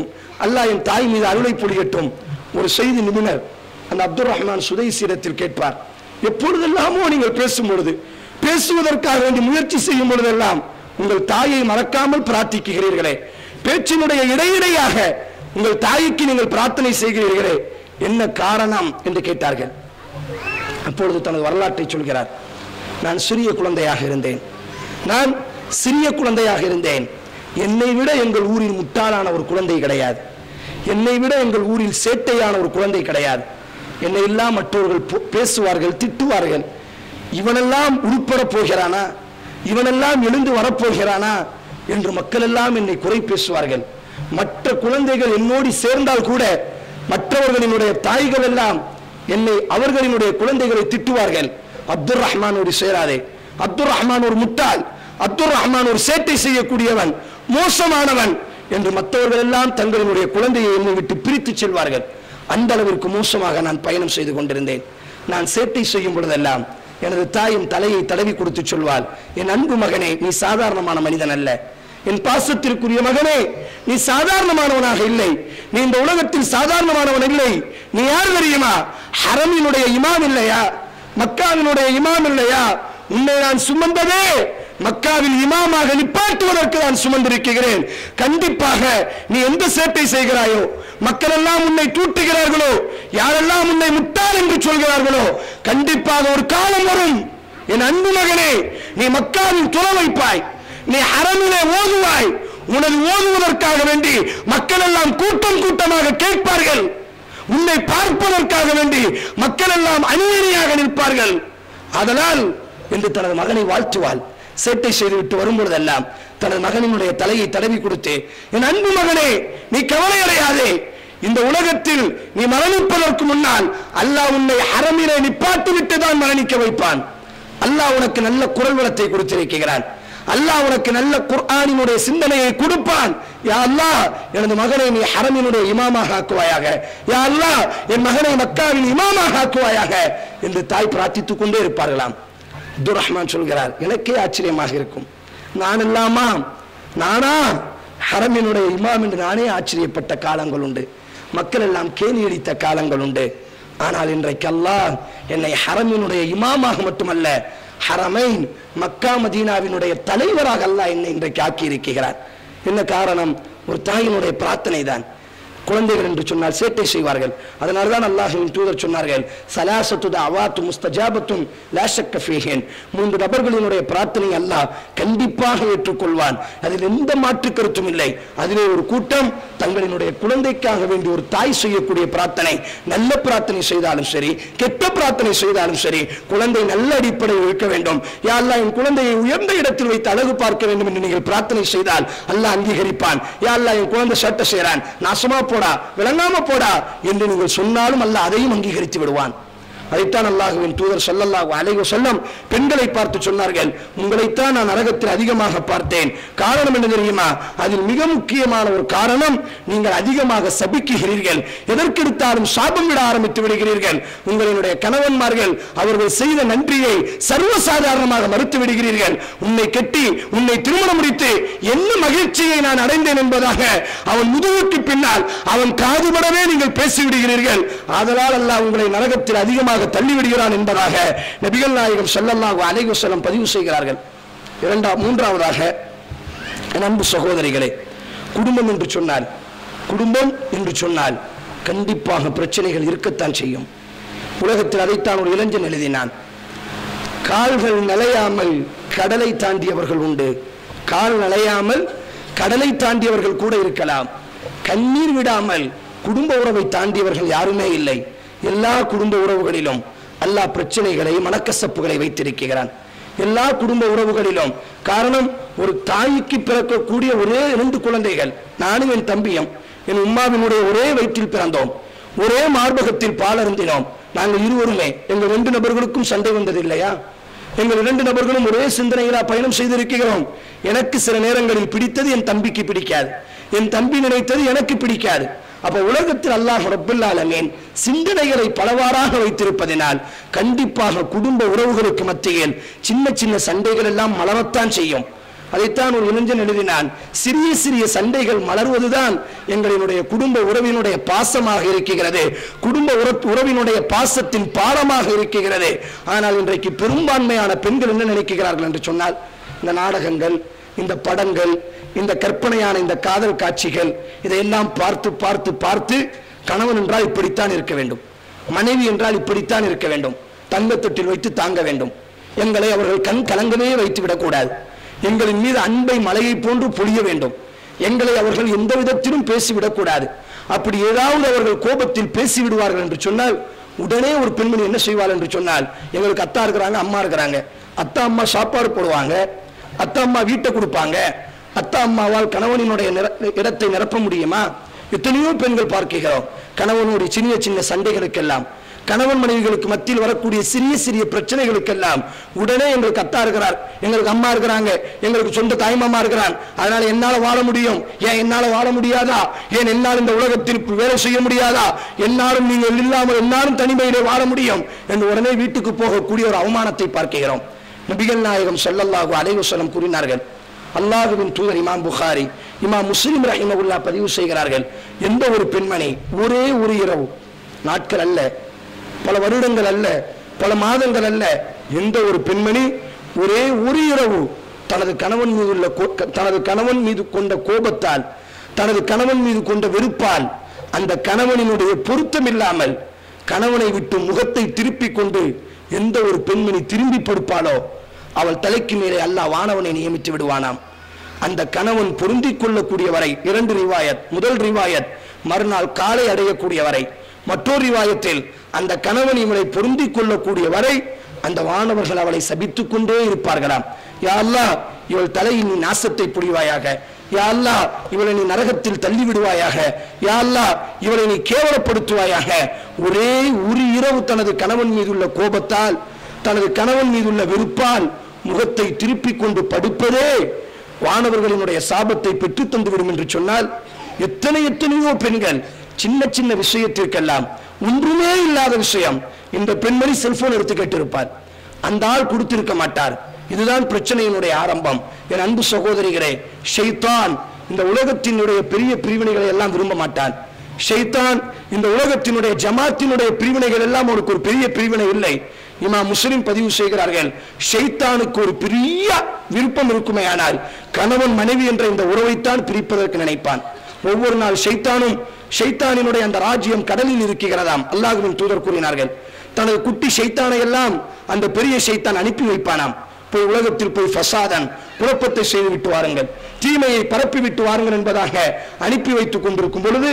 அல்லாஹ் என் தாய் மீது அருளை பொழியட்டும் ஒரு செய்தி நிபுணர் அந்த அப்துல் ரஹ்மான் சுதைசீரத்தில் கேட்பார் எப்பொழுதெல்லாமோ நீங்கள் பேசும் பொழுது பேசுவதற்காக வேண்டி முயற்சி செய்யும் பொழுதெல்லாம் உங்கள் தாயை மறக்காமல் பிரார்த்திக்கிறீர்களே பேச்சினுடைய இடையிடையாக உங்கள் தாய்க்கு நீங்கள் பிரார்த்தனை செய்கிறீர்களே என்ன காரணம் என்று கேட்டார்கள் அப்பொழுது தனது வரலாற்றை சொல்கிறார் நான் சிறிய குழந்தையாக இருந்தேன் நான் சிறிய குழந்தையாக இருந்தேன் என்னை விட எங்கள் ஊரில் முட்டாளான ஒரு குழந்தை கிடையாது என்னை விட எங்கள் ஊரில் சேட்டையான ஒரு குழந்தை கிடையாது என்னை எல்லாம் மற்றவர்கள் போ- பேசுவார்கள் திட்டுவார்கள் இவனெல்லாம் உருப்பட போகிறானா இவனெல்லாம் எழுந்து வரப்போகிறானா என்று மக்கள் எல்லாம் என்னை குறை பேசுவார்கள் மற்ற குழந்தைகள் என்னோடு சேர்ந்தால் கூட மற்றவர்களினுடைய தாய்கள் எல்லாம் என்னை அவர்களினுடைய குழந்தைகளை திட்டுவார்கள் அப்துல் ரஹ்மானோடு சேராதே அப்துல் ரஹ்மான் ஒரு முட்டாள் அப்துல் ரஹ்மான் ஒரு சேட்டை செய்யக்கூடியவன் மோசமானவன் என்று மற்றவர்கள் எல்லாம் தங்களினுடைய குழந்தையை என்னை விட்டு பிரித்து செல்வார்கள் அந்த அளவிற்கு மோசமாக நான் பயணம் செய்து கொண்டிருந்தேன் நான் சேட்டை செய்யும் பொழுதெல்லாம் எனது தாயின் தலையை தடவி கொடுத்து சொல்வாள் என் அன்பு மகனே நீ சாதாரணமான மனிதன் அல்ல என் பாசத்திற்குரிய மகனே நீ சாதாரணமானவனாக இல்லை நீ இந்த உலகத்தில் சாதாரணமானவன் இல்லை நீ யார் தெரியுமா ஹரமினுடைய இமாம் இல்லையா மக்காவினுடைய இமாம் இல்லையா உன்னை நான் சுமந்ததே மக்காவில் இமாமாக நிப்பாட்டுவதற்கு நான் சுமந்திருக்கிறேன் கண்டிப்பாக நீ எந்த சேட்டை செய்கிறாயோ மக்கள் எல்லாம் உன்னை தூட்டுகிறார்களோ யாரெல்லாம் உன்னை முட்டாள் என்று சொல்கிறார்களோ கண்டிப்பாக ஒரு காலம் வரும் என் அன்பு மகனே நீ மக்காவில் துற வைப்பாய் நீ ஹரமிலே ஓதுவாய் உனது ஓதுவதற்காக வேண்டி மக்கள் எல்லாம் கூட்டம் கூட்டமாக கேட்பார்கள் உன்னை பார்ப்பதற்காக வேண்டி மக்கள் எல்லாம் அணியணியாக நிற்பார்கள் அதனால் என்று தனது மகனை வாழ்த்துவாள் சேட்டை செய்துவிட்டு வரும்பொழுதெல்லாம் தனது மகனினுடைய தலையை தடவி கொடுத்து என் அன்பு மகனே நீ கவலை அடையாதே இந்த உலகத்தில் நீ மரணிப்பதற்கு முன்னால் அல்லாஹ் உன்னை அறமிலே நிப்பாட்டி விட்டு தான் மரணிக்க வைப்பான் அல்லாஹ் உனக்கு நல்ல குரல் வளத்தை கொடுத்திருக்கிறான் அல்லாஹ் உனக்கு நல்ல குர்ஆனினுடைய சிந்தனையை கொடுப்பான் யா அல்லாஹ் எனது மகனை நீ ஹரமினுடைய இமாமாக ஆக்குவாயாக யா அல்லாஹ் என் மகனை மக்காவின் இமாமாக ஆக்குவாயாக என்று தாய் பிரார்த்தித்துக் கொண்டே இருப்பார்களாம் அப்துல் ரஹ்மான் சொல்கிறார் எனக்கே ஆச்சரியமாக இருக்கும் நான் இல்லாமா நானா ஹரமினுடைய இமாம் என்று நானே ஆச்சரியப்பட்ட காலங்கள் உண்டு மக்கள் எல்லாம் கேலி அடித்த காலங்கள் உண்டு ஆனால் இன்றைக்கு அல்லாஹ் என்னை ஹரமினுடைய இமாமாக மட்டுமல்ல ஹரமைன் மக்கா மதீனாவினுடைய தலைவராக அல்லாஹ் என்னை இன்றைக்கு ஆக்கி இருக்கிறார் என்ன காரணம் ஒரு தாயினுடைய பிரார்த்தனை தான் குழந்தைகள் என்று சொன்னால் சேட்டை செய்வார்கள் அதனால தான் அல்லாஹ்வின் தூதர் சொன்னார்கள் சலாசத்து அவாத்து முஸ்தஜாபத்தும் லாஷக்க ஃபீஹின் மூன்று நபர்களினுடைய பிரார்த்தனை அல்லாஹ் கண்டிப்பாக ஏற்றுக்கொள்வான் அதில் எந்த மாற்று கருத்தும் இல்லை அதிலே ஒரு கூட்டம் தங்களினுடைய குழந்தைக்காக வேண்டி ஒரு தாய் செய்யக்கூடிய பிரார்த்தனை நல்ல பிரார்த்தனை செய்தாலும் சரி கெட்ட பிரார்த்தனை செய்தாலும் சரி குழந்தை நல்ல அடிப்படையில் இருக்க வேண்டும் யா அல்லாஹ் என் குழந்தையை உயர்ந்த இடத்தில் வைத்து அழகு பார்க்க வேண்டும் என்று நீங்கள் பிரார்த்தனை செய்தால் அல்லாஹ் அங்கீகரிப்பான் யா அல்லாஹ் என் குழந்தை சட்டை செய்கிறான் நாசமா போடா விளங்காம போடா என்று நீங்கள் சொன்னாலும் அல்லாஹ் அதையும் அங்கீகரித்து விடுவான் அதைத்தான் அல்லாஹுவின் தூதர் ஸல்லல்லாஹு அலைஹி வஸல்லம் பெண்களை பார்த்து சொன்னார்கள் உங்களைத்தான் நான் நரகத்தில் அதிகமாக பார்த்தேன் காரணம் என்ன தெரியுமா அதில் மிக முக்கியமான ஒரு காரணம் நீங்கள் அதிகமாக சபிக்குகிறீர்கள் எதற்கெடுத்தாலும் சாபம் விட ஆரம்பித்து விடுகிறீர்கள் உங்களினுடைய கணவன்மார்கள் அவர்கள் செய்த நன்றியை சர்வசாதாரணமாக மறுத்து விடுகிறீர்கள் உன்னை கட்டி உன்னை திருமணம் முடித்து என்ன மகிழ்ச்சியை நான் அடைந்தேன் என்பதாக அவன் முதுகுக்கு பின்னால் அவன் காதுபடவே நீங்கள் பேசிவிடுகிறீர்கள் ஆதலால் அல்லாஹ் உங்களை நரகத்தில் அதிகமாக தள்ளி விடுகிறான் என்பதாக நபிகள் நாயகம் ஸல்லல்லாஹு அலைஹி வஸல்லம் பதிவு செய்கிறார்கள் இரண்டாம் மூன்றாவதாக என் அன்பு சகோதரிகளே குடும்பம் என்று சொன்னால் குடும்பம் என்று சொன்னால் கண்டிப்பாக பிரச்சனைகள் இருக்கத்தான் செய்யும் உலகத்தில் அதைத்தான் ஒரு இளைஞன் எழுதினான் கால்கள் நலையாமல் கடலை தாண்டியவர்கள் உண்டு கால் நலையாமல் கடலை தாண்டியவர்கள் கூட இருக்கலாம் கண்ணீர் விடாமல் குடும்ப உறவை தாண்டியவர்கள் யாருமே இல்லை எல்லா குடும்ப உறவுகளிலும் அல்லாஹ் பிரச்சனைகளை மனக்கசப்புகளை வைத்திருக்கிறான் எல்லா குடும்ப உறவுகளிலும் காரணம் ஒரு தாய்க்கு பிறக்கக்கூடிய ஒரே இரண்டு குழந்தைகள் நானும் என் தம்பியும் என் உம்மாவினுடைய ஒரே வயிற்றில் பிறந்தோம் ஒரே மார்பகத்தில் பால் அருந்தினோம் நாங்கள் இருவருமே எங்கள் ரெண்டு நபர்களுக்கும் சண்டை வந்தது இல்லையா எங்கள் இரண்டு நபர்களும் ஒரே சிந்தனையிலா பயணம் செய்திருக்கிறோம் எனக்கு சில நேரங்களில் பிடித்தது என் தம்பிக்கு பிடிக்காது என் தம்பி நினைத்தது எனக்கு பிடிக்காது அப்ப உலகத்தில் அல்லாஹ் ரப்புல் ஆலமீன் சிந்தனைகளை பலவாறாக வைத்திருப்பதினால் கண்டிப்பாக குடும்ப உறவுகளுக்கு மத்தியில் சின்ன சின்ன சண்டைகள் எல்லாம் மலரத்தான் செய்யும் அதைத்தான் ஒரு இளைஞன் எழுதினான் சிறிய சிறிய சண்டைகள் மலர்வதுதான் எங்களினுடைய குடும்ப உறவினுடைய பாசமாக இருக்கிறது குடும்ப உற- உறவினுடைய பாசத்தின் பாலமாக இருக்கிறது ஆனால் இன்றைக்கு பெரும்பான்மையான பெண்கள் என்ன நினைக்கிறார்கள் என்று சொன்னால் இந்த நாடகங்கள் இந்த படங்கள் இந்த கற்பனையான இந்த காதல் காட்சிகள் இதையெல்லாம் பார்த்து பார்த்து பார்த்து கணவன் என்றால் இப்படித்தான் இருக்க வேண்டும் மனைவி என்றால் இப்படித்தான் இருக்க வேண்டும் தங்கத்தொட்டில் வைத்து தாங்க வேண்டும் எங்களை அவர்கள் கண் கலங்கவே வைத்து விடக்கூடாது எங்களின் மீது அன்பை மலையை போன்று பொழிய வேண்டும் எங்களை அவர்கள் எந்த விதத்திலும் பேசிவிடக்கூடாது அப்படி ஏதாவது அவர்கள் கோபத்தில் பேசி விடுவார்கள் என்று சொன்னால் உடனே ஒரு பெண்மணி என்ன செய்வாள் என்று சொன்னால் எங்களுக்கு அத்தா இருக்கிறாங்க அம்மா இருக்கிறாங்க அத்தா அம்மா சாப்பாடு போடுவாங்க அத்தா அம்மா வீட்டை கொடுப்பாங்க அத்தா அம்மாவால் கணவனினுடைய நிர- இடத்தை நிரப்ப முடியுமா எத்தனையோ பெண்கள் பார்க்கிறோம் கணவனுடைய சின்ன சின்ன சண்டைகளுக்கெல்லாம் கணவன் மனைவிகளுக்கு மத்தியில் வரக்கூடிய சிறிய சிறிய பிரச்சனைகளுக்கெல்லாம் உடனே எங்களுக்கு அத்தா இருக்கிறார் எங்களுக்கு அம்மா இருக்கிறாங்க எங்களுக்கு சொந்த தாய்மாமா இருக்கிறான் அதனால என்னால வாழ முடியும் ஏன் என்னால வாழ முடியாதா ஏன் என்னால் இந்த உலகத்தில் வேலை செய்ய முடியாதா என்னாலும் நீங்கள் இல்லாமல் என்னாலும் தனிமையிலே வாழ முடியும் என்று உடனே வீட்டுக்கு போகக்கூடிய ஒரு அவமானத்தை பார்க்கிறோம் நபிகள் நாயகம் ஸல்லல்லாஹு அலைஹி வஸல்லம் கூறினார்கள் அல்லாஹுவின் தூதர் இமாம் புகாரி இமாம் முஸ்லிம் ரஹிமகுல்லா பதிவு செய்கிறார்கள் எந்த ஒரு பெண்மணி ஒரே ஒரு இரவு நாட்கள் அல்ல பல வருடங்கள் அல்ல பல மாதங்கள் அல்ல எந்த ஒரு பெண்மணி ஒரே ஒரு இரவு தனது கணவன் மீது உள்ள கோ- தனது கணவன் மீது கொண்ட கோபத்தால் தனது கணவன் மீது கொண்ட வெறுப்பால் அந்த கணவனினுடைய பொருத்தம் இல்லாமல் கணவனை விட்டு முகத்தை திருப்பிக் கொண்டு எந்த ஒரு பெண்மணி திரும்பி படுப்பாளோ அவள் தலைக்கு மேலே அல்லாஹ் வானவனை நியமித்து விடுவானாம் அந்த கணவன் பொருந்திக் கொள்ளக்கூடிய வரை இரண்டு ரிவாயத் முதல் ரிவாயத் மறுநாள் காலை அடையக்கூடிய வரை மற்றொரு ரிவாயத்தில் அந்த கணவன் இவளை பொருந்திக் கொள்ளக்கூடிய வரை அந்த வானவர்கள் அவளை சபித்துக் கொண்டே இருப்பார்களாம் யா அல்லாஹ் இவள் தலையில் நீ நாசத்தை புரிவாயாக யா அல்லாஹ் இவளை நீ நரகத்தில் தள்ளி விடுவாயாக யா அல்லாஹ் இவளை நீ கேவலப்படுத்துவாயாக ஒரே ஒரு இரவு தனது கணவன் மீதுள்ள கோபத்தால் தனது கணவன் மீதுள்ள வெறுப்பால் முகத்தை திருப்பிக் கொண்டு படுப்பதே வானவர்களினுடைய சாபத்தை பெற்று தந்துவிடும் என்று சொன்னால் எத்தனை எத்தனையோ பெண்கள் சின்ன சின்ன விஷயத்திற்கெல்லாம் ஒன்றுமே இல்லாத விஷயம் இந்த பெண்மணி செல்போன் எடுத்து கேட்டிருப்பார் அந்த ஆள் கொடுத்திருக்க மாட்டார் இதுதான் பிரச்சனையினுடைய ஆரம்பம் என் அன்பு சகோதரிகளே ஷைத்தான் இந்த உலகத்தினுடைய பெரிய பிரிவினைகளை எல்லாம் விரும்ப மாட்டான் ஷைத்தான் இந்த உலகத்தினுடைய ஜமாத்தினுடைய பிரிவினைகள் எல்லாம் அவனுக்கு ஒரு பெரிய பிரிவினை இல்லை இமா முஸ்லிம் பதிவு செய்கிறார்கள் ஷைத்தானுக்கு ஒரு பெரிய விருப்பம் இருக்குமே ஆனால் கணவன் மனைவி என்ற இந்த உறவைத்தான் பிரிப்பதற்கு நினைப்பான் ஒவ்வொரு நாள் ஷைத்தானும் ஷைத்தானினுடைய அந்த ராஜ்யம் கடலில் இருக்கிறதாம் அல்லாஹ்வின் தூதர் கூறினார்கள் தனது குட்டி ஷைத்தானை எல்லாம் அந்த பெரிய ஷைத்தான் அனுப்பி வைப்பானாம் போய் உலகத்தில் போய் ஃபசாதன் குழப்பத்தை செய்து விட்டு வாருங்கள் தீமையை பரப்பி விட்டு வாருங்கள் என்பதாக அனுப்பி வைத்துக் கொண்டிருக்கும் பொழுது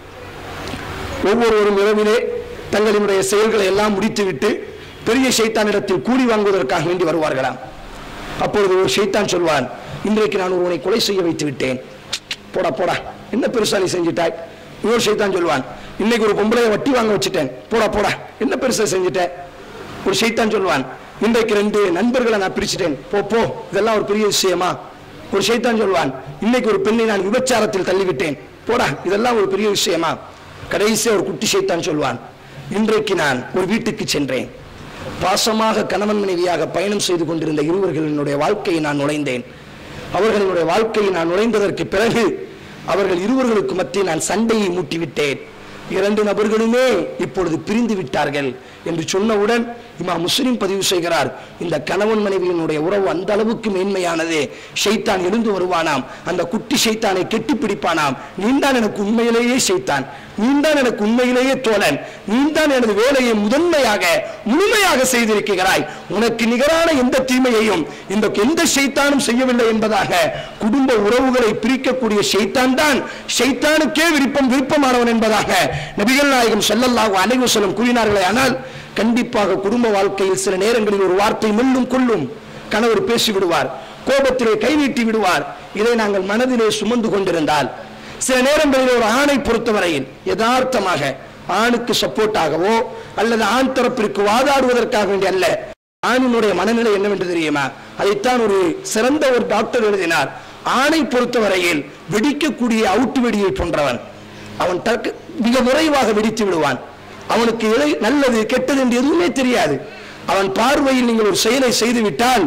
ஒவ்வொருவரும் இரவிலே தங்களினுடைய செயல்களை எல்லாம் முடித்துவிட்டு பெரிய ஷைத்தானிடத்தில் கூலி வாங்குவதற்காக வேண்டி வருவார்களாம் அப்பொழுது ஒரு ஷைத்தான் சொல்வான் இன்றைக்கு நான் ஒருவனை கொலை செய்ய வைத்து விட்டேன் போடா போடா என்ன பெருசா நீ செஞ்சிட்டாய் இன்னொரு ஷைத்தான் சொல்வான் இன்னைக்கு ஒரு பொம்பளைய வட்டி வாங்க வச்சுட்டேன் போடா போடா என்ன பெருசா செஞ்சிட்டேன் ஒரு ஷைத்தான் சொல்வான் இன்றைக்கு ரெண்டு நண்பர்களை நான் பிரிச்சிட்டேன் போ போ இதெல்லாம் ஒரு பெரிய விஷயமா ஒரு ஷைத்தான் சொல்வான் இன்னைக்கு ஒரு பெண்ணை நான் விபச்சாரத்தில் தள்ளிவிட்டேன் போடா இதெல்லாம் ஒரு பெரிய விஷயமா கடைசியா ஒரு குட்டி ஷைத்தான் சொல்வான் இன்றைக்கு நான் ஒரு வீட்டுக்கு சென்றேன் பாசமாக கணவன் மனைவியாக பயணம் செய்து கொண்டிருந்த இருவர்களினுடைய வாழ்க்கையை நான் நுழைந்தேன் அவர்களினுடைய வாழ்க்கையை நான் நுழைந்ததற்கு பிறகு அவர்கள் இருவர்களுக்கு மத்தியில் நான் சண்டையை மூட்டிவிட்டேன் இரண்டு நபர்களுமே இப்பொழுது பிரிந்து விட்டார்கள் என்று சொன்னவுடன் இமா முஸ்லிம் பதிவு செய்கிறார் இந்த கணவன் மனைவியினுடைய உறவு அந்த அளவுக்கு மேன்மையானது ஷைத்தான் எழுந்து வருவானாம் அந்த குட்டி ஷைத்தானை கெட்டி பிடிப்பானாம் நீந்தான் எனக்கு உண்மையிலேயே ஷைத்தான் நீந்தான் எனக்கு உண்மையிலேயே தோழன் நீந்தான் எனது வேலையை முதன்மையாக முழுமையாக செய்திருக்கிறாய் உனக்கு நிகரான எந்த தீமையையும் இந்த எந்த ஷைத்தானும் செய்யவில்லை என்பதாக குடும்ப உறவுகளை பிரிக்கக்கூடிய ஷைத்தான் தான் ஷைத்தானுக்கே விருப்பம் விருப்பமானவன் என்பதாக நபிகள் நாயகம் ஸல்லல்லாஹு அலைஹி வஸல்லம் கூறினார்களே ஆனால் கண்டிப்பாக குடும்ப வாழ்க்கையில் சில நேரங்களில் ஒரு வார்த்தை மெல்லும் கொள்ளும் கணவர் பேசி விடுவார் கோபத்திலே கை நீட்டி விடுவார் இதை நாங்கள் மனதிலே சுமந்து கொண்டிருந்தால் சில நேரங்களில் ஒரு ஆணை பொறுத்தவரையில் யதார்த்தமாக ஆணுக்கு சப்போர்ட்டாகவோ அல்லது ஆண் தரப்பிற்கு வாதாடுவதற்காக வேண்டிய அல்ல ஆணினுடைய மனநிலை என்னவென்று தெரியுமா அதைத்தான் ஒரு சிறந்த ஒரு டாக்டர் எழுதினார் ஆணை பொறுத்தவரையில் வெடிக்கக்கூடிய அவுட்டு வெடியை போன்றவன் அவன் தற்கு மிக விரைவாக வெடித்து விடுவான் அவனுக்கு எதை நல்லது கெட்டது என்று எதுவுமே தெரியாது அவன் பார்வையில் நீங்கள் ஒரு செயலை செய்து விட்டால்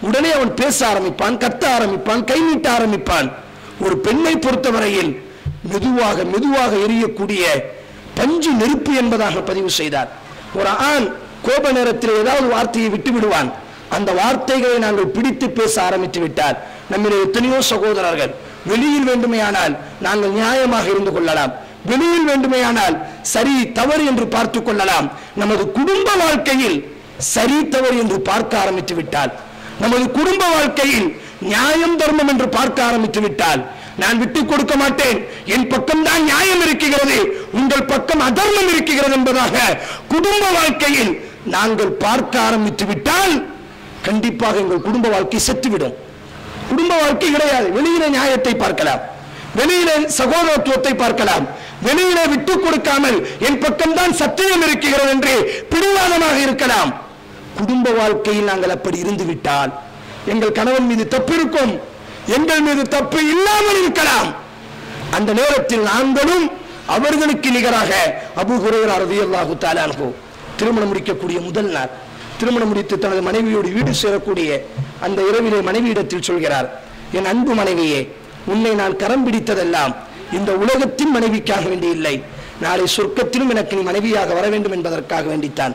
உடனே அவன் பேச ஆரம்பிப்பான் கத்த ஆரம்பிப்பான் கை நீட்ட ஆரம்பிப்பான் ஒரு பெண்ணை பொறுத்தவரையில் மெதுவாக மெதுவாக எரியக்கூடிய பஞ்சு நெருப்பு என்பதாக பதிவு செய்தார் ஒரு ஆண் கோப நேரத்தில் ஏதாவது வார்த்தையை விட்டு விடுவான் அந்த வார்த்தைகளை நாங்கள் பிடித்து பேச ஆரம்பித்து விட்டால் நம்மிலே எத்தனையோ சகோதரர்கள் வெளியில் வேண்டுமையானால் நாங்கள் நியாயமாக இருந்து கொள்ளலாம் வெளியில் வேண்டுமையானால் சரி தவறு என்று பார்த்துக் கொள்ளலாம் நமது குடும்ப வாழ்க்கையில் சரி தவறு என்று பார்க்க ஆரம்பித்து விட்டால் நமது குடும்ப வாழ்க்கையில் நியாயம் தர்மம் என்று பார்க்க ஆரம்பித்து விட்டால் நான் விட்டுக் கொடுக்க மாட்டேன் என் பக்கம் தான் நியாயம் இருக்கிறது உங்கள் பக்கம் அதர்மம் இருக்கிறது என்பதாக குடும்ப வாழ்க்கையில் நாங்கள் பார்க்க ஆரம்பித்து விட்டால் கண்டிப்பாக எங்கள் குடும்ப வாழ்க்கை செத்துவிடும் குடும்ப வாழ்க்கை கிடையாது வெளியில நியாயத்தை பார்க்கலாம் வெளியில சகோதரத்துவத்தை பார்க்கலாம் வெளியில விட்டுக் கொடுக்காமல் என் பக்கம்தான் சத்தியம் இருக்கிறது என்று பிடிவாதமாக இருக்கலாம் குடும்ப வாழ்க்கையில் நாங்கள் அப்படி இருந்து விட்டால் எங்கள் கணவன் மீது தப்பு இருக்கும் எங்கள் மீது தப்பு இல்லாமல் இருக்கலாம் அந்த நேரத்தில் நாங்களும் அவர்களுக்கு நிகராக அபு ஹுரைரா ரலியல்லாஹு தஆலா அன்ஹு திருமணம் முடிக்கக்கூடிய முதல் நாள் திருமணம் முடித்து தனது மனைவியோடு வீடு சேரக்கூடிய அந்த இரவிலே மனைவியிடத்தில் சொல்கிறார் என் அன்பு மனைவியே உன்னை நான் கரம் பிடித்ததெல்லாம் இந்த உலகத்தின் மனைவிக்காக வேண்டி இல்லை நாளை சொர்க்கத்திலும் எனக்கு நீ மனைவியாக வர வேண்டும் என்பதற்காக வேண்டித்தான்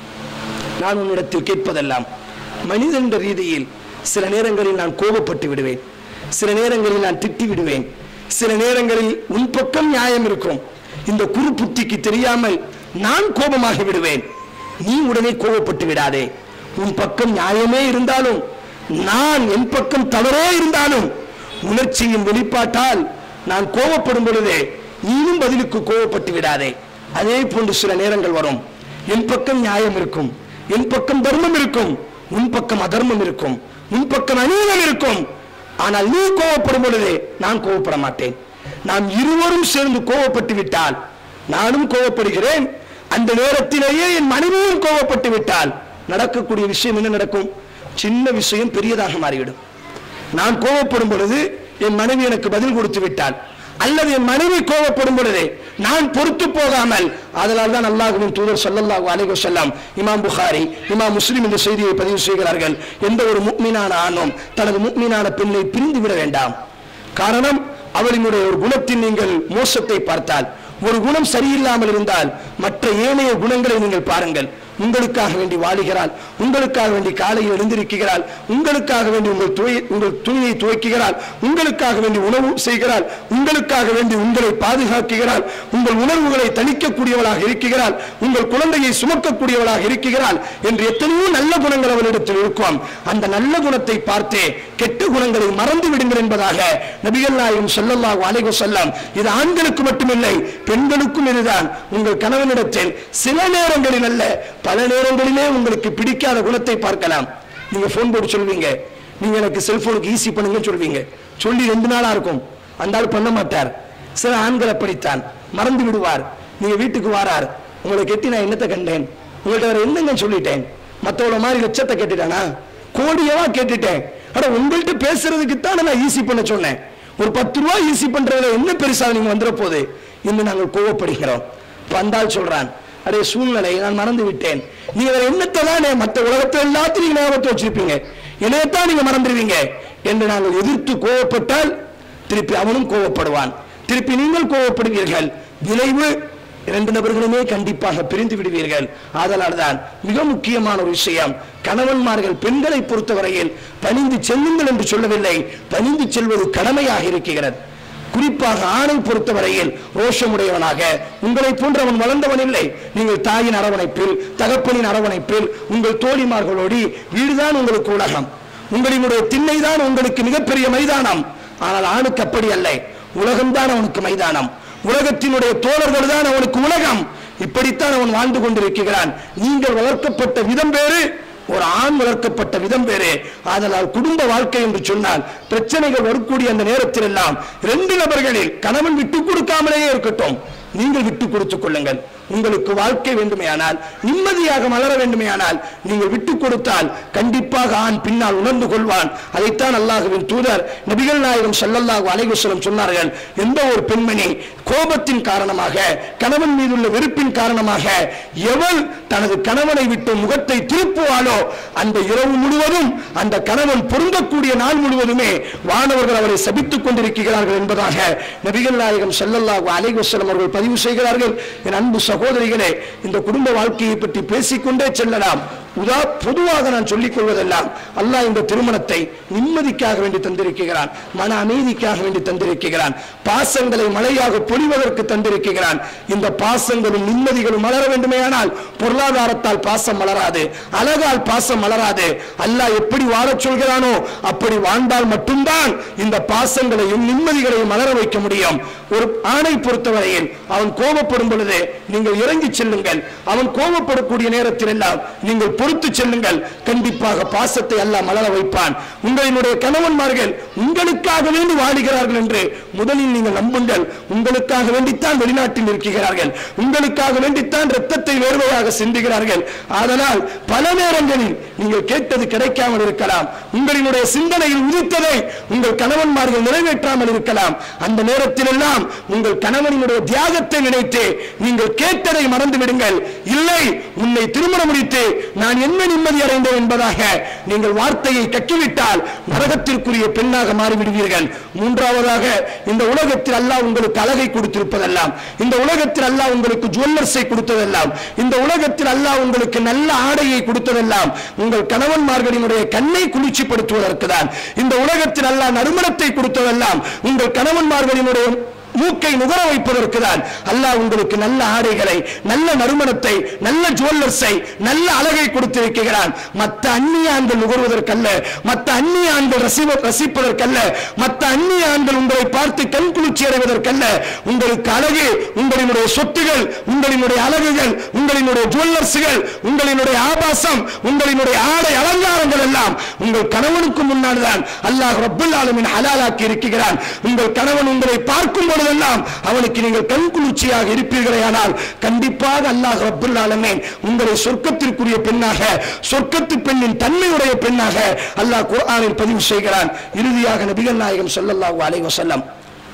நான் உன்னிடத்தில் கேட்பதெல்லாம் மனிதன் என்ற ரீதியில் சில நேரங்களில் நான் கோபப்பட்டு விடுவேன் சில நேரங்களில் நான் திட்டி விடுவேன் சில நேரங்களில் உன் பக்கம் நியாயம் இருக்கும் இந்த குரு புத்திக்கு தெரியாமல் நான் கோபமாகி விடுவேன் நீ உடனே கோபப்பட்டு விடாதே உன் பக்கம் நியாயமே இருந்தாலும் நான் என் பக்கம் தவறே இருந்தாலும் உணர்ச்சியின் வெளிப்பாட்டால் நான் கோபப்படும் பொழுதே நீயும் பதிலுக்கு கோபப்பட்டு விடாதே அதே போன்று சில நேரங்கள் வரும் என் பக்கம் நியாயம் இருக்கும் என் பக்கம் தர்மம் இருக்கும் உன் பக்கம் அதர்மம் இருக்கும் உன் பக்கம் அநீதம் இருக்கும் ஆனால் நீ கோபப்படும் பொழுதே நான் கோபப்பட மாட்டேன் நாம் இருவரும் சேர்ந்து கோபப்பட்டு விட்டால் நானும் கோபப்படுகிறேன் அந்த நேரத்திலேயே என் மனைவியும் கோபப்பட்டு விட்டால் நடக்கக்கூடிய விஷயம் என்ன நடக்கும் சின்ன விஷயம் பெரியதாக மாறிவிடும் நான் கோபப்படும் பொழுது என் மனைவி எனக்கு பதில் கொடுத்து விட்டாள் அல்லது என் மனைவி கோபப்படும் பொழுது நான் பொறுத்து போகாமல் அதனால் தான் அல்லாஹுவின் தூதர் ஸல்லல்லாஹு அலைஹி வஸல்லம் இமாம் புகாரி இமாம் முஸ்லிம் இந்த செய்தியை பதிவு செய்கிறார்கள் எந்த ஒரு முக்மீனான ஆணும் தனது முக்மீனான பெண்ணை பிரிந்து விட வேண்டாம் காரணம் அவளினுடைய ஒரு குணத்தின் நீங்கள் மோசத்தை பார்த்தால் ஒரு குணம் சரியில்லாமல் இருந்தால் மற்ற ஏனைய குணங்களை நீங்கள் பாருங்கள் உங்களுக்காக வேண்டி வாழுகிறாள் உங்களுக்காக வேண்டி காலையில் எழுந்திருக்கிறாள் உங்களுக்காக வேண்டி உங்கள் துவை உங்கள் துணியை துவைக்குகிறாள் உங்களுக்காக வேண்டி உணவு செய்கிறாள் உங்களுக்காக வேண்டி உங்களை பாதுகாக்குகிறாள் உங்கள் உணர்வுகளை தணிக்கக்கூடியவளாக இருக்கிறாள் உங்கள் குழந்தையை சுமக்கக்கூடியவளாக இருக்கிறாள் என்று எத்தனையோ நல்ல குணங்கள் அவளிடத்தில் இருக்கும் அந்த நல்ல குணத்தை பார்த்தே கெட்ட குணங்களை மறந்து விடுங்கள் என்பதாக நபிகள் நாயகம் ஸல்லல்லாஹு அலைஹி வஸல்லம் இது ஆண்களுக்கு மட்டுமில்லை பெண்களுக்கும் இதுதான் உங்கள் கணவனிடத்தில் சில நேரங்களில் அல்ல பல நேரங்களிலே உங்களுக்கு பிடிக்காத குணத்தை பார்க்கலாம் நீங்க போன் போட்டு சொல்வீங்க நீங்க எனக்கு செல்போனுக்கு ஈஸி பண்ணுங்கன்னு சொல்வீங்க சொல்லி ரெண்டு நாளா இருக்கும் அந்த ஆள் பண்ண மாட்டார் சில ஆண்கள் அப்படித்தான் மறந்து விடுவார் நீங்க வீட்டுக்கு வாரார் உங்களை கெட்டி நான் என்னத்தை கண்டேன் உங்கள்ட்ட வேற என்னங்க சொல்லிட்டேன் மத்தவள மாதிரி லட்சத்தை கேட்டுட்டானா கோடியவா கேட்டுட்டேன் அட உங்கள்ட்ட பேசுறதுக்கு தான் நான் ஈஸி பண்ண சொன்னேன் ஒரு பத்து ரூபா ஈஸி பண்றதுல என்ன பெருசா நீங்க வந்துட போகுது இன்னும் நாங்கள் கோவப்படுகிறோம் இப்ப அந்த ஆள் சொல்றான் அடே சூழ்நிலை நான் மறந்து விட்டேன் நீங்க வேற என்னத்தை தானே மற்ற உலகத்தை எல்லாத்தையும் நீங்க ஞாபகத்தை வச்சிருப்பீங்க என்னையத்தான் நீங்க மறந்துடுவீங்க என்று நாங்கள் எதிர்த்து கோவப்பட்டால் திருப்பி அவனும் கோவப்படுவான் திருப்பி நீங்கள் கோவப்படுவீர்கள் விளைவு இரண்டு நபர்களுமே கண்டிப்பாக பிரிந்து விடுவீர்கள் ஆதலால் தான் மிக முக்கியமான ஒரு விஷயம் கணவன்மார்கள் பெண்களை பொறுத்தவரையில் பணிந்து செல்லுங்கள் என்று சொல்லவில்லை பணிந்து செல்வது கடமையாக இருக்கிறது குறிப்பாக ஆணை பொறுத்தவரையில் ரோஷமுடையவனாக உங்களை போன்றவன் வளர்ந்தவன் இல்லை நீங்கள் தாயின் அரவணைப்பில் தகப்பனின் அரவணைப்பில் உங்கள் தோழிமார்களோடு வீடுதான் உங்களுக்கு உலகம் உங்களினுடைய திண்ணைதான் உங்களுக்கு மிகப்பெரிய மைதானம் ஆனால் ஆணுக்கு அப்படி அல்ல உலகம்தான் அவனுக்கு மைதானம் உலகத்தினுடைய தோழர்கள் தான் அவனுக்கு உலகம் இப்படித்தான் அவன் வாழ்ந்து கொண்டிருக்கிறான் நீங்கள் வளர்க்கப்பட்ட விதம் வேறு ஒரு ஆண் வளர்க்கப்பட்ட விதம் வேறு ஆதலால் குடும்ப வாழ்க்கை என்று சொன்னால் பிரச்சனைகள் வரக்கூடிய அந்த நேரத்தில் எல்லாம் ரெண்டு நபர்களில் கணவன் விட்டு கொடுக்காமலேயே இருக்கட்டும் நீங்கள் விட்டு கொடுத்துக் கொள்ளுங்கள் உங்களுக்கு வாழ்க்கை வேண்டுமேயானால் நிம்மதியாக மலர வேண்டுமேயானால் நீங்கள் விட்டு கொடுத்தால் கண்டிப்பாக ஆண் பின்னால் உணர்ந்து கொள்வான் அதைத்தான் அல்லாஹுவின் தூதர் நபிகள் நாயகம் ஸல்லல்லாஹு அலைஹி வஸல்லம் சொன்னார்கள் எந்த ஒரு பெண்மணி கோபத்தின் காரணமாக கணவன் மீதுள்ள வெறுப்பின் காரணமாக எவள் தனது கணவனை விட்டு முகத்தை திருப்புவாளோ அந்த இரவு முழுவதும் அந்த கணவன் பொருந்தக்கூடிய நாள் முழுவதுமே வானவர்கள் அவரை சபித்துக் கொண்டிருக்கிறார்கள் என்பதாக நபிகள் நாயகம் ஸல்லல்லாஹு அலைஹி வஸல்லம் அவர்கள் பதிவு செய்கிறார்கள் என் அன்பு சகோதரிகளே இந்த குடும்ப வாழ்க்கையை பற்றி பேசிக்கொண்டே செல்லலாம் உதா பொதுவாக நான் சொல்லிக் கொள்வதெல்லாம் அல்லாஹ் இந்த திருமணத்தை நிம்மதிக்காக வேண்டி தந்திருக்கிறான் மன அமைதிக்காக வேண்டி தந்திருக்கிறான் பாசங்களை மழையாக பொழிவதற்கு தந்திருக்கிறான் இந்த பாசங்களும் நிம்மதிகளும் மலர வேண்டுமேயானால் பொருளாதாரத்தால் பாசம் மலராது அழகால் பாசம் மலராது அல்லாஹ் எப்படி வாழச் சொல்கிறானோ அப்படி வாழ்ந்தால் மட்டும்தான் இந்த பாசங்களையும் நிம்மதிகளையும் மலர வைக்க முடியும் ஒரு ஆணை பொறுத்தவரையில் அவன் கோபப்படும் பொழுது நீங்கள் இறங்கி செல்லுங்கள் அவன் கோபப்படக்கூடிய நேரத்தில் எல்லாம் நீங்கள் பொறுத்து செல்லுங்கள் கண்டிப்பாக பாசத்தை அல்லாஹ் மலர வைப்பான் உங்களினுடைய கணவன்மார்கள் உங்களுக்காக வேண்டி வாழுகிறார்கள் என்று முதலில் நீங்கள் நம்புங்கள் உங்களுக்காக வேண்டித்தான் வெளிநாட்டில் இருக்கிறார்கள் உங்களுக்காக வேண்டித்தான் ரத்தத்தை வேர்வையாக சிந்துகிறார்கள் அதனால் பல நேரங்களில் நீங்கள் கேட்டது கிடைக்காமல் இருக்கலாம் உங்களினுடைய சிந்தனையில் உதித்ததை உங்கள் கணவன்மார்கள் நிறைவேற்றாமல் இருக்கலாம் அந்த நேரத்தில் எல்லாம் உங்கள் கணவனினுடைய தியாகத்தை நினைத்து நீங்கள் கேட்டதை மறந்து விடுங்கள் இல்லை உன்னை திருமணம் முடித்து நான் என்ன நிம்மதி அடைந்தேன் என்பதாக நீங்கள் வார்த்தையை கக்கிவிட்டால் நரகத்திற்குரிய பெண்ணாக மாறிவிடுவீர்கள் மூன்றாவதாக இந்த உலகத்தில் அல்லாஹ் உங்களுக்கு அழகை கொடுத்திருப்பதெல்லாம் இந்த உலகத்தில் அல்லாஹ் உங்களுக்கு ஜுவல்லர்ஸை கொடுத்ததெல்லாம் இந்த உலகத்தில் அல்லாஹ் உங்களுக்கு நல்ல ஆடையை கொடுத்ததெல்லாம் உங்கள் கணவன்மார்களினுடைய கண்ணை குளிர்ச்சிப்படுத்துவதற்கு தான் இந்த உலகத்தில் அல்லாஹ் நறுமணத்தை கொடுத்ததெல்லாம் உங்கள் கணவன்மார்களினுடைய மூக்கை நுகர வைப்பதற்கு தான் அல்லாஹ் உங்களுக்கு நல்ல ஆடைகளை நல்ல நறுமணத்தை நல்ல ஜுவல்லர்ஸை நல்ல அழகை கொடுத்திருக்கிறான் மற்ற அந்நிய ஆண்கள் நுகர்வதற்கல்ல மற்ற அந்நிய ஆண்கள் ரசிவ ரசிப்பதற்கல்ல மற்ற அந்நிய ஆண்கள் உங்களை பார்த்து கண் குளிர்ச்சி அடைவதற்கல்ல உங்களுக்கு அழகு உங்களினுடைய சொத்துகள் உங்களினுடைய அழகுகள் உங்களினுடைய ஜுவல்லர்ஸுகள் உங்களினுடைய ஆபாசம் உங்களினுடைய ஆடை அலங்காரங்கள் எல்லாம் உங்கள் கணவனுக்கு முன்னால் தான் அல்லாஹ் ரப்பல் ஆலமின் ஹலாலாக்கி இருக்கிறான் உங்கள் கணவன் உங்களை பார்க்கும் பொழுதெல்லாம் அவனுக்கு நீங்கள் கண் குளிர்ச்சியாக இருப்பீர்களே ஆனால் கண்டிப்பாக அல்லாஹ் ரப்பல் ஆலமீன் உங்களை சொர்க்கத்திற்குரிய பெண்ணாக சொர்க்கத்து பெண்ணின் தன்மையுடைய பெண்ணாக அல்லாஹ் குர்ஆனில் பதிவு செய்கிறான் இறுதியாக நபிகள் நாயகம் ஸல்லல்லாஹு அலைஹி வஸல்லம்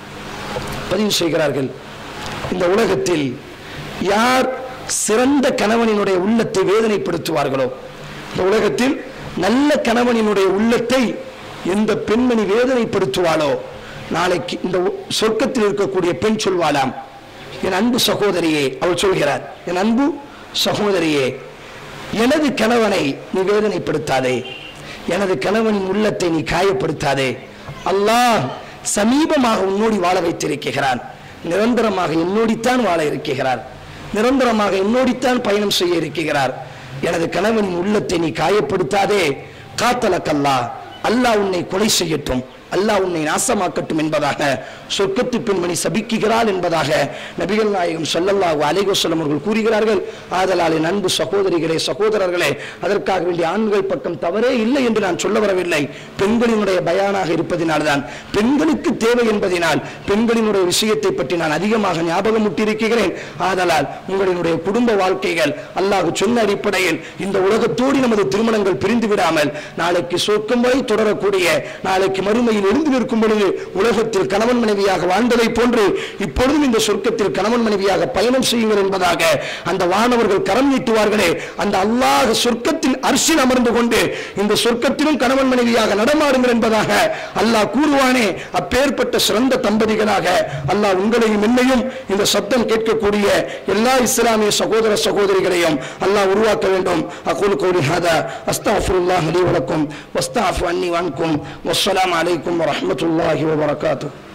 பதிவு செய்கிறார்கள் இந்த உலகத்தில் யார் சிறந்த கணவனினுடைய உள்ளத்தை வேதனைப்படுத்துவார்களோ இந்த உலகத்தில் நல்ல கணவனினுடைய உள்ளத்தை எந்த பெண்மணி வேதனைப்படுத்துவாளோ நாளைக்கு இந்த உ- சொர்க்கத்தில் இருக்கக்கூடிய பெண் சொல்வாளாம் என் அன்பு சகோதரியே அவள் சொல்கிறார் என் அன்பு சகோதரியே எனது கணவனை நீ வேதனைப்படுத்தாதே எனது கணவனின் உள்ளத்தை நீ காயப்படுத்தாதே அல்லாஹ் சமீபமாக உன்னோடி வாழ வைத்திருக்கிறான் நிரந்தரமாக என்னோடித்தான் வாழ இருக்கிறார் நிரந்தரமாக என்னோடித்தான் பயணம் செய்ய இருக்கிறார் எனது கணவனின் உள்ளத்தை நீ காயப்படுத்தாதே காத்தலக்கல்லா அல்லாஹ் உன்னை கொலை செய்யட்டும் அல்லாஹ் உன்னை நாசமாக்கட்டும் என்பதாக சொர்க்கத்து பெண்மணி சபிக்குகிறாள் என்பதாக நபிகள் நாயகம் ஸல்லல்லாஹு அலைஹி வஸல்லம் அவர்கள் கூறுகிறார்கள் ஆதலால் என் அன்பு சகோதரிகளே சகோதரர்களே அதற்காக வேண்டிய ஆண்கள் பக்கம் தவறே இல்லை என்று நான் சொல்ல வரவில்லை பெண்களினுடைய பயானாக இருப்பதினால்தான் பெண்களுக்கு தேவை என்பதினால் பெண்களினுடைய விஷயத்தை பற்றி நான் அதிகமாக ஞாபகம் முட்டியிருக்கிறேன் ஆதலால் உங்களினுடைய குடும்ப வாழ்க்கைகள் அல்லாஹ் சொன்ன அடிப்படையில் இந்த உலகத்தோடு நமது திருமணங்கள் பிரிந்து விடாமல் நாளைக்கு சொர்க்கம் வரை தொடரக்கூடிய நாளைக்கு மறுமையில் எழுந்து நிற்கும் பொழுது உலகத்தில் கணவன் மனைவியாக வாழ்ந்ததை போன்று இப்பொழுதும் இந்த சொர்க்கத்தில் கணவன் மனைவியாக பயணம் செய்யுங்கள் என்பதாக அந்த வானவர்கள் கரம் நீட்டுவார்களே அந்த அல்லாஹ் சொர்க்கத்தில் அரிசில் அமர்ந்து கொண்டு இந்த சொர்க்கத்திலும் கணவன் மனைவியாக நடமாடுங்கள் என்பதாக அல்லாஹ் கூறுவானே அப்பேற்பட்ட சிறந்த தம்பதிகளாக அல்லாஹ் உங்களையும் என்னையும் இந்த சத்தம் கேட்கக்கூடிய எல்லா இஸ்லாமிய சகோதர சகோதரிகளையும் அல்லாஹ் உருவாக்க வேண்டும் அகூல் கௌலி ஹாதா அஸ்தாஃபிருல்லாஹ் லி வலக்கும் வஸ்தாஃபு அன்னி வன்கும் வஸ்ஸலாமு அலைக்கும் வரஹ்மத்துல்லாஹி வபரகாத்துஹு